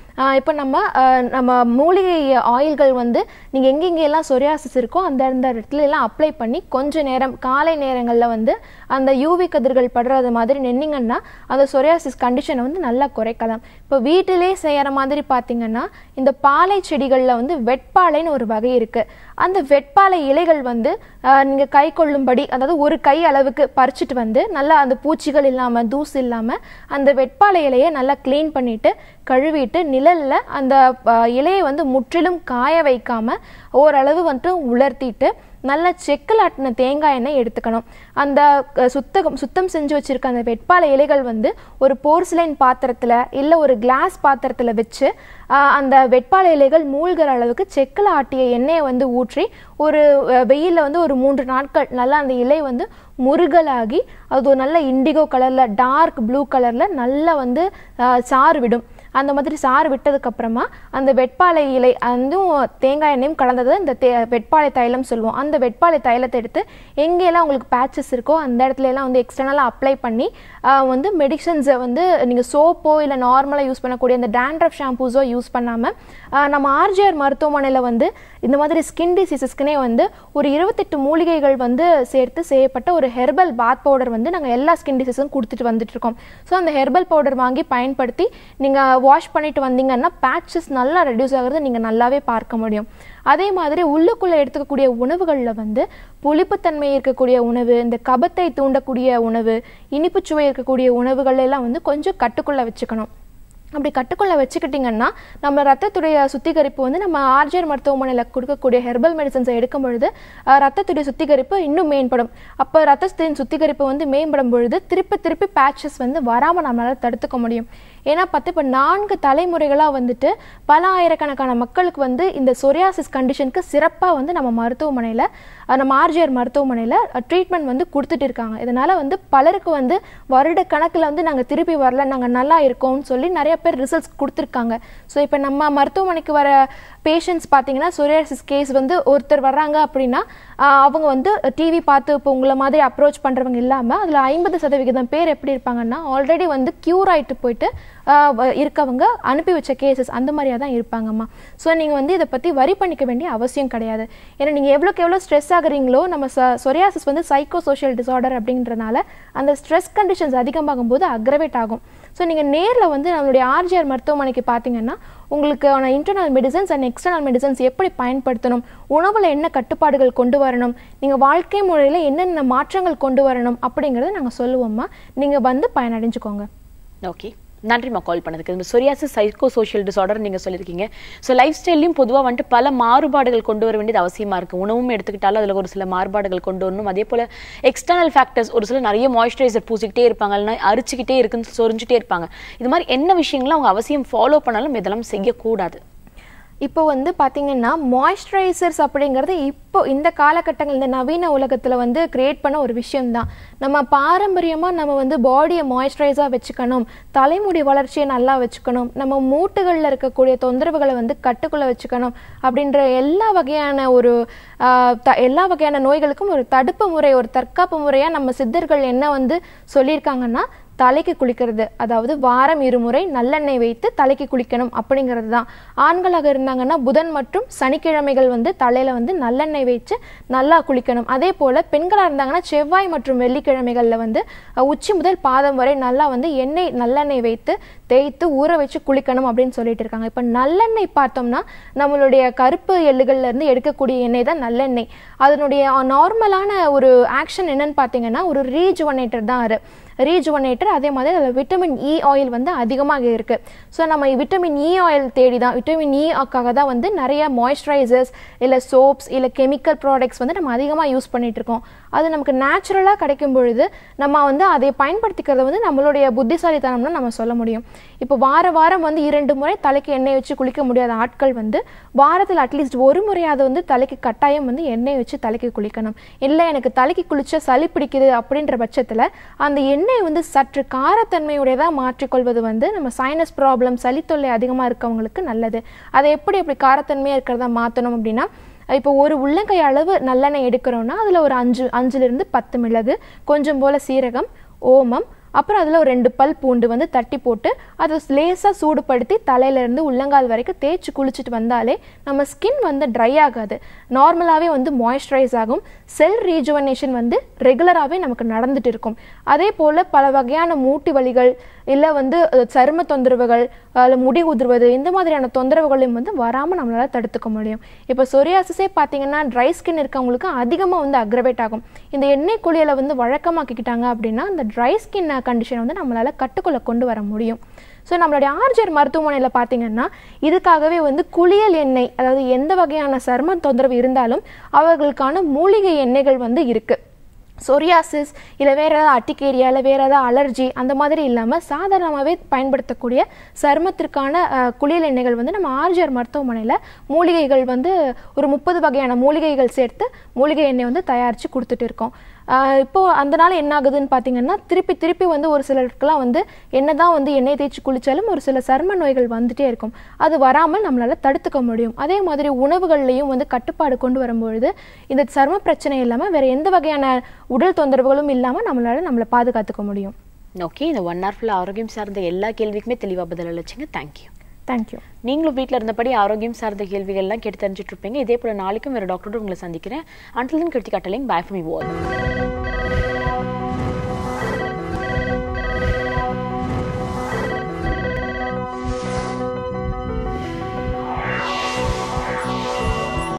இப்போ நம்ம ஆஹ் நம்ம மூலிகை ஆயில்கள் வந்து நீங்கள் எங்கெங்கெல்லாம் சொரியாசிஸ் இருக்கோ அந்த அந்த இடத்துல எல்லாம் அப்ளை பண்ணி கொஞ்ச நேரம் காலை நேரங்களில் வந்து அந்த யூவி கதிர்கள் படுறது மாதிரி நின்னீங்கன்னா அந்த சொரியாசிஸ் கண்டிஷனை வந்து நல்லா குறைக்கலாம் இப்போ வீட்டிலே செய்கிற மாதிரி பார்த்தீங்கன்னா இந்த பாலை செடிகளில் வந்து வெட்பாலைன்னு ஒரு வகை இருக்குது அந்த வெட்பாலை இலைகள் வந்து நீங்கள் கை கொள்ளும்படி அதாவது ஒரு கை அளவுக்கு பறிச்சுட்டு வந்து நல்லா அந்த பூச்சிகள் இல்லாமல் தூசு இல்லாமல் அந்த வெட்பாலை இலையை நல்லா க்ளீன் பண்ணிட்டு கழுவிட்டு நிழல்ல அந்த அஹ், இலையை வந்து முற்றிலும் காய வைக்காம ஓரளவு வந்துட்டு உலர்த்திட்டு நல்ல செக்கில் ஆட்டின தேங்காய் எண்ணெய் எடுத்துக்கணும் அந்த அஹ், சுத்தகம் சுத்தம் செஞ்சு வச்சிருக்க அந்த வெட்பாலை இலைகள் வந்து ஒரு போர்சிலைன் பாத்திரத்தில் இல்லை ஒரு கிளாஸ் பாத்திரத்தில் வச்சு ஆஹ், அந்த வெட்பாலை இலைகள் மூழ்கிற அளவுக்கு செக்கில் ஆட்டிய எண்ணெயை வந்து ஊற்றி ஒரு வெயிலில் வந்து ஒரு மூன்று நாட்கள் நல்லா அந்த இலை வந்து முருகலாகி அது ஒரு நல்ல இண்டிகோ கலரில் டார்க் ப்ளூ கலரில் நல்லா வந்து ஆஹ், சாறு விடும் அந்த மாதிரி சாறு விட்டதுக்கப்புறமா அந்த வெட்பாலை இலை அதுவும் தேங்காய் எண்ணெயும் கலந்தது இந்த தே வெட்பாலை தைலம் சொல்லுவோம் அந்த வெட்பாலை தைலத்தை எடுத்து எங்கெல்லாம் உங்களுக்கு பேச்சஸ் இருக்கோ அந்த இடத்துல எல்லாம் வந்து எக்ஸ்டர்னலாக அப்ளை பண்ணி ஆஹ், வந்து மெடிசன்ஸை வந்து நீங்கள் சோப்போ இல்லை நார்மலாக யூஸ் பண்ணக்கூடிய இந்த டேண்ட்ரஃப் ஷாம்பூஸோ யூஸ் பண்ணாமல் நம்ம ஆர்ஜிஆர் மருத்துவமனையில் வந்து இந்த மாதிரி ஸ்கின் டிசீசஸ்க்குனே வந்து ஒரு இருபத்தெட்டு மூலிகைகள் வந்து சேர்த்து செய்யப்பட்ட ஒரு ஹெர்பல் பாத் பவுடர் வந்து நாங்கள் எல்லா ஸ்கின் டிசீஸும் கொடுத்துட்டு வந்துட்டு இருக்கோம் ஸோ அந்த ஹெர்பல் பவுடர் வாங்கி பயன்படுத்தி நீங்கள் வாஷ் பண்ணிட்டு வந்தீங்கன்னா பேட்சஸ் நல்லா ரெடியூஸ் ஆகுறது நீங்கள் நல்லாவே பார்க்க முடியும் அதே மாதிரி உள்ளுக்குள்ளே எடுத்துக்கக்கூடிய உணவுகளில் வந்து புளிப்புத்தன்மை இருக்கக்கூடிய உணவு இந்த கபத்தை தூண்டக்கூடிய உணவு இனிப்புச்சுவை இருக்கக்கூடிய உணவுகள் எல்லாம் வந்து கொஞ்சம் கட்டுக்குள்ளே வச்சுக்கணும் அப்படி கட்டுக்குள்ள வச்சுக்கிட்டிங்கன்னா நம்ம ரத்தத்துடைய சுத்திகரிப்பு வந்து நம்ம ஆர்ஜிஆர் மருத்துவமனையில் கொடுக்கக்கூடிய ஹெர்பல் மெடிசன்ஸை எடுக்கும் பொழுது அஹ், ரத்தத்துடைய சுத்திகரிப்பு இன்னும் மேம்படும் அப்போ ரத்தத்தின் சுத்திகரிப்பு வந்து மேம்படும் பொழுது திருப்பி திருப்பி பேட்சஸ் வந்து வராமல் நம்மளால் தடுத்துக்க முடியும் ஏன்னா பார்த்து இப்போ நான்கு தலைமுறைகளாக வந்துட்டு பல ஆயிரக்கணக்கான மக்களுக்கு வந்து இந்த சொரியாசிஸ் கண்டிஷனுக்கு சிறப்பாக வந்து நம்ம மருத்துவமனையில் நம்ம ஆர்ஜிஆர் மருத்துவமனையில் ட்ரீட்மெண்ட் வந்து கொடுத்துட்டு இருக்காங்க இதனால் வந்து பலருக்கு வந்து வருட கணக்கில் வந்து நாங்கள் திருப்பி வரல நாங்கள் நல்லா இருக்கோம்னு சொல்லி நிறைய பேர் ரிசல்ட்ஸ் கொடுத்துருக்காங்க ஸோ இப்போ நம்ம மருத்துவமனைக்கு வர பேஷண்ட்ஸ் பார்த்தீங்கன்னா சொரியாசிஸ் கேஸ் வந்து ஒருத்தர் வர்றாங்க அப்படின்னா ஆஹ் அவங்க வந்து டிவி பார்த்து இப்போ உங்களை மாதிரி அப்ரோச் பண்ணுறவங்க இல்லாமல் அதில் ஐம்பது சதவிகிதம் பேர் எப்படி இருப்பாங்கன்னா ஆல்ரெடி வந்து க்யூர் ஆயிட்டு போயிட்டு ஆஹ் வ- இருக்கவங்க அனுப்பி வச்ச கேசஸ் அந்த மாதிரியாக தான் இருப்பாங்கம்மா ஸோ நீங்கள் வந்து இதை பற்றி வரி பண்ணிக்க வேண்டிய அவசியம் கிடையாது ஏன்னா நீங்கள் எவ்வளோக்கு எவ்வளோ ஸ்ட்ரெஸ் ஆகுறீங்களோ நம்ம ச சொரியாசிஸ் வந்து சைக்கோ சோஷியல் டிசார்டர் அப்படின்றனால அந்த ஸ்ட்ரெஸ் கண்டிஷன்ஸ் அதிகமாகும் போது அக்ரவேட் ஆகும் ஸோ நீங்கள் நேரில் வந்து நம்மளுடைய ஆர்ஜிஆர் மருத்துவமனைக்கு பார்த்தீங்கன்னா உங்களுக்கான internal medicines and external medicines எப்படி பயன்படுத்தணும் உணவில் என்ன கட்டுப்பாடுகள் கொண்டு வரணும் நீங்கள் வாழ்க்கை முறையில் என்னென்ன மாற்றங்கள் கொண்டு வரணும் அப்படிங்கிறத நாங்கள் சொல்லுவோம்மா நீங்கள் வந்து பயனடைஞ்சுக்கோங்க ஓகே நன்றிம்மா கால் பண்ணதுக்கு இந்த சொரியாசிஸ் சைக்கோ சோஷியல் டிசார்டர் நீங்க சொல்லியிருக்கீங்க ஸோ லைஃப் ஸ்டைல்லையும் பொதுவாக வந்துட்டு பல மாறுபாடுகள் கொண்டு வர வேண்டியது அவசியமா இருக்கு உணவும் எடுத்துக்கிட்டாலும் அதில் ஒரு சில மாறுபாடுகள் கொண்டு வரணும் அதே போல எக்ஸ்டர்னல் ஃபேக்டர்ஸ் ஒரு சில நிறைய மாய்ஸ்சரைசர் பூசிக்கிட்டே இருப்பாங்க இல்லைன்னா அரிச்சுக்கிட்டே இருக்குன்னு சொரிஞ்சுட்டே இருப்பாங்க இது மாதிரி என்ன விஷயங்களும் அவங்க அவசியம் ஃபாலோ பண்ணாலும் இதெல்லாம் செய்யக்கூடாது இப்போ வந்து பார்த்தீங்கன்னா மாய்ஸ்சரைசர்ஸ் அப்படிங்கிறது இப்போ இந்த காலகட்டங்கள் இந்த நவீன உலகத்தில் வந்து கிரியேட் பண்ண ஒரு விஷயம்தான் நம்ம பாரம்பரியமாக நம்ம வந்து பாடியை மாய்ஸ்சரைஸாக வச்சுக்கணும் தலைமுடி வளர்ச்சியை நல்லா வச்சுக்கணும் நம்ம மூட்டுகளில் இருக்கக்கூடிய தொந்தரவுகளை வந்து கட்டுக்குள்ளே வச்சுக்கணும் அப்படின்ற எல்லா வகையான ஒரு ஆஹ், த எல்லா வகையான நோய்களுக்கும் ஒரு தடுப்பு முறை ஒரு தற்காப்பு முறையாக நம்ம சித்தர்கள் என்ன வந்து சொல்லியிருக்காங்கன்னா தலைக்கு குளிக்கிறது அதாவது வாரம் இருமுறை நல்லெண்ணெய் வைத்து தலைக்கு குளிக்கணும் அப்படிங்கிறது தான் ஆண்களாக இருந்தாங்கன்னா புதன் மற்றும் சனிக்கிழமைகள் வந்து தலையில வந்து நல்லெண்ணெய் வச்சு நல்லா குளிக்கணும் அதே போல பெண்களாக இருந்தாங்கன்னா செவ்வாய் மற்றும் வெள்ளிக்கிழமைகளில் வந்து அஹ், உச்சி முதல் பாதம் வரை நல்லா வந்து எண்ணெய் நல்லெண்ணெய் வைத்து தேய்த்து ஊற வச்சு குளிக்கணும் அப்படின்னு சொல்லிட்டு இருக்காங்க இப்போ நல்லெண்ணெய் பார்த்தோம்னா நம்மளுடைய கருப்பு எள்ளுகள்ல இருந்து எடுக்கக்கூடிய எண்ணெய் தான் நல்லெண்ணெய் அதனுடைய நார்மலான ஒரு ஆக்ஷன் என்னன்னு பார்த்தீங்கன்னா ஒரு ரீஜுவனேட்டர் தான் அது ரீஜுவனேட்டர் அதே மாதிரி அதில் விட்டமின் இ ஆயில் வந்து அதிகமாக இருக்கு ஸோ நம்ம விட்டமின் இ ஆயில் தேடி தான் விட்டமின் இ ஆக்காக தான் வந்து நிறைய மாய்ஸ்சரைசர்ஸ் இல்லை சோப்ஸ் இல்லை கெமிக்கல் ப்ராடக்ட்ஸ் வந்து நம்ம அதிகமாக யூஸ் பண்ணிட்டு இருக்கோம் அது நமக்கு நேச்சுரலாக கிடைக்கும் பொழுது நம்ம வந்து அதை பயன்படுத்திக்கிறத வந்து நம்மளுடைய புத்திசாலித்தனம்னு நம்ம சொல்ல முடியும் இப்போ வார வாரம் வந்து இரண்டு முறை தலைக்கு எண்ணெய் வச்சு குளிக்க முடியாத ஆட்கள் வந்து வாரத்தில் அட்லீஸ்ட் ஒரு முறையாவது வந்து தலைக்கு கட்டாயம் வந்து எண்ணெய் வச்சு தலைக்கு குளிக்கணும் இல்லை எனக்கு தலைக்கு குளிச்சா சளி பிடிக்குது அப்படின்ற பட்சத்தில் அந்த எண்ணெய் வந்து சற்று காரத்தன்மையுடையதாக மாற்றிக்கொள்வது வந்து நம்ம சைனஸ் ப்ராப்ளம் சளி தொல்லை அதிகமாக இருக்கவங்களுக்கு நல்லது அதை எப்படி எப்படி காரத்தன்மையாக இருக்கிறதா மாற்றணும் அப்படின்னா இப்போ ஒரு உள்ளங்கை அளவு நல்லெண்ணெய் எடுக்கிறோம்னா அதில் ஒரு அஞ்சு அஞ்சுலேருந்து பத்து மிளகு கொஞ்சம் போல் சீரகம் ஓமம் அப்புறம் அதில் ஒரு ரெண்டு பல் பூண்டு வந்து தட்டி போட்டு அதை லேசாக சூடுபடுத்தி தலையிலேருந்து உள்ளங்கால் வரைக்கும் தேய்ச்சி குளிச்சுட்டு வந்தாலே நம்ம ஸ்கின் வந்து ட்ரை ஆகாது நார்மலாகவே வந்து மாய்ஸ்சரைஸ் ஆகும் செல் ரீஜுவனேஷன் வந்து ரெகுலராகவே நமக்கு நடந்துட்டு இருக்கும் அதே போல் பல வகையான மூட்டு வலிகள் இல்லை வந்து அஹ், சரும தொந்தரவுகள் அதில் முடி உதிர்வது இந்த மாதிரியான தொந்தரவுகளையும் வந்து வராமல் நம்மளால் தடுத்துக்க முடியும் இப்போ சொரியாசிஸே பார்த்தீங்கன்னா ட்ரை ஸ்கின் இருக்கவங்களுக்கு அதிகமாக வந்து அக்ரவேட் ஆகும் இந்த எண்ணெய் குளியலை வந்து வழக்கமாக்கிக்கிட்டாங்க அப்படின்னா அந்த ட்ரை ஸ்கின் கண்டிஷனை வந்து நம்மளால் கட்டுக்குள்ளே கொண்டு வர முடியும் ஸோ நம்மளுடைய ஆர்ஜர் மருத்துவமனையில் பார்த்தீங்கன்னா இதுக்காகவே வந்து குளியல் எண்ணெய் அதாவது எந்த வகையான சரும தொந்தரவு இருந்தாலும் அவர்களுக்கான மூலிகை எண்ணெய்கள் வந்து இருக்குது சொரியாசிஸ் இல்லை வேறு ஏதாவது அட்டிகேரியா இல்லை வேறு ஏதாவது அலர்ஜி அந்த மாதிரி இல்லாமல் சாதாரணமாகவே பயன்படுத்தக்கூடிய சருமத்திற்கான அஹ், குளியல் எண்ணெய்கள் வந்து நம்ம ஆர்ஜிஆர் மருத்துவமனையில் மூலிகைகள் வந்து ஒரு முப்பது வகையான மூலிகைகள் சேர்த்து மூலிகை எண்ணெய் வந்து தயாரித்து கொடுத்துட்டு இருக்கோம் ஆஹ் இப்போ அதனால என்ன ஆகுதுன்னு பார்த்தீங்கன்னா திருப்பி திருப்பி வந்து ஒரு சிலருக்குலாம் வந்து என்னதான் வந்து எண்ணெய் தேய்ச்சி குளிச்சாலும் ஒரு சில சரும நோய்கள் வந்துட்டே இருக்கும் அது வராமல் நம்மளால தடுத்துக்க முடியும் அதே மாதிரி உணவுகள்லையும் வந்து கட்டுப்பாடு கொண்டு வரும்பொழுது இந்த சரும பிரச்சனை இல்லாமல் வேற எந்த வகையான உடல் தொந்தரவுகளும் இல்லாமல் நம்மளால நம்மளை பாதுகாத்துக்க முடியும் ஓகே இந்த ஒன் ஹவர் ஃபுல்லாக ஆரோக்கியம் சார்ந்த எல்லா கேள்விக்குமே தெளிவாக பதில் அளிச்சிங்க தேங்க்யூ தேங்க்யூ நீங்களும் வீட்டில் இருந்தபடி ஆரோக்கியம் சார்ந்த கேள்விகள்லாம் கேட்டு தெரிஞ்சுட்டு இருப்பீங்க இதே போல நாளைக்கும் வேறு டாக்டரோட உங்களை சந்திக்கிறேன் until then Kiruthika telling bye from you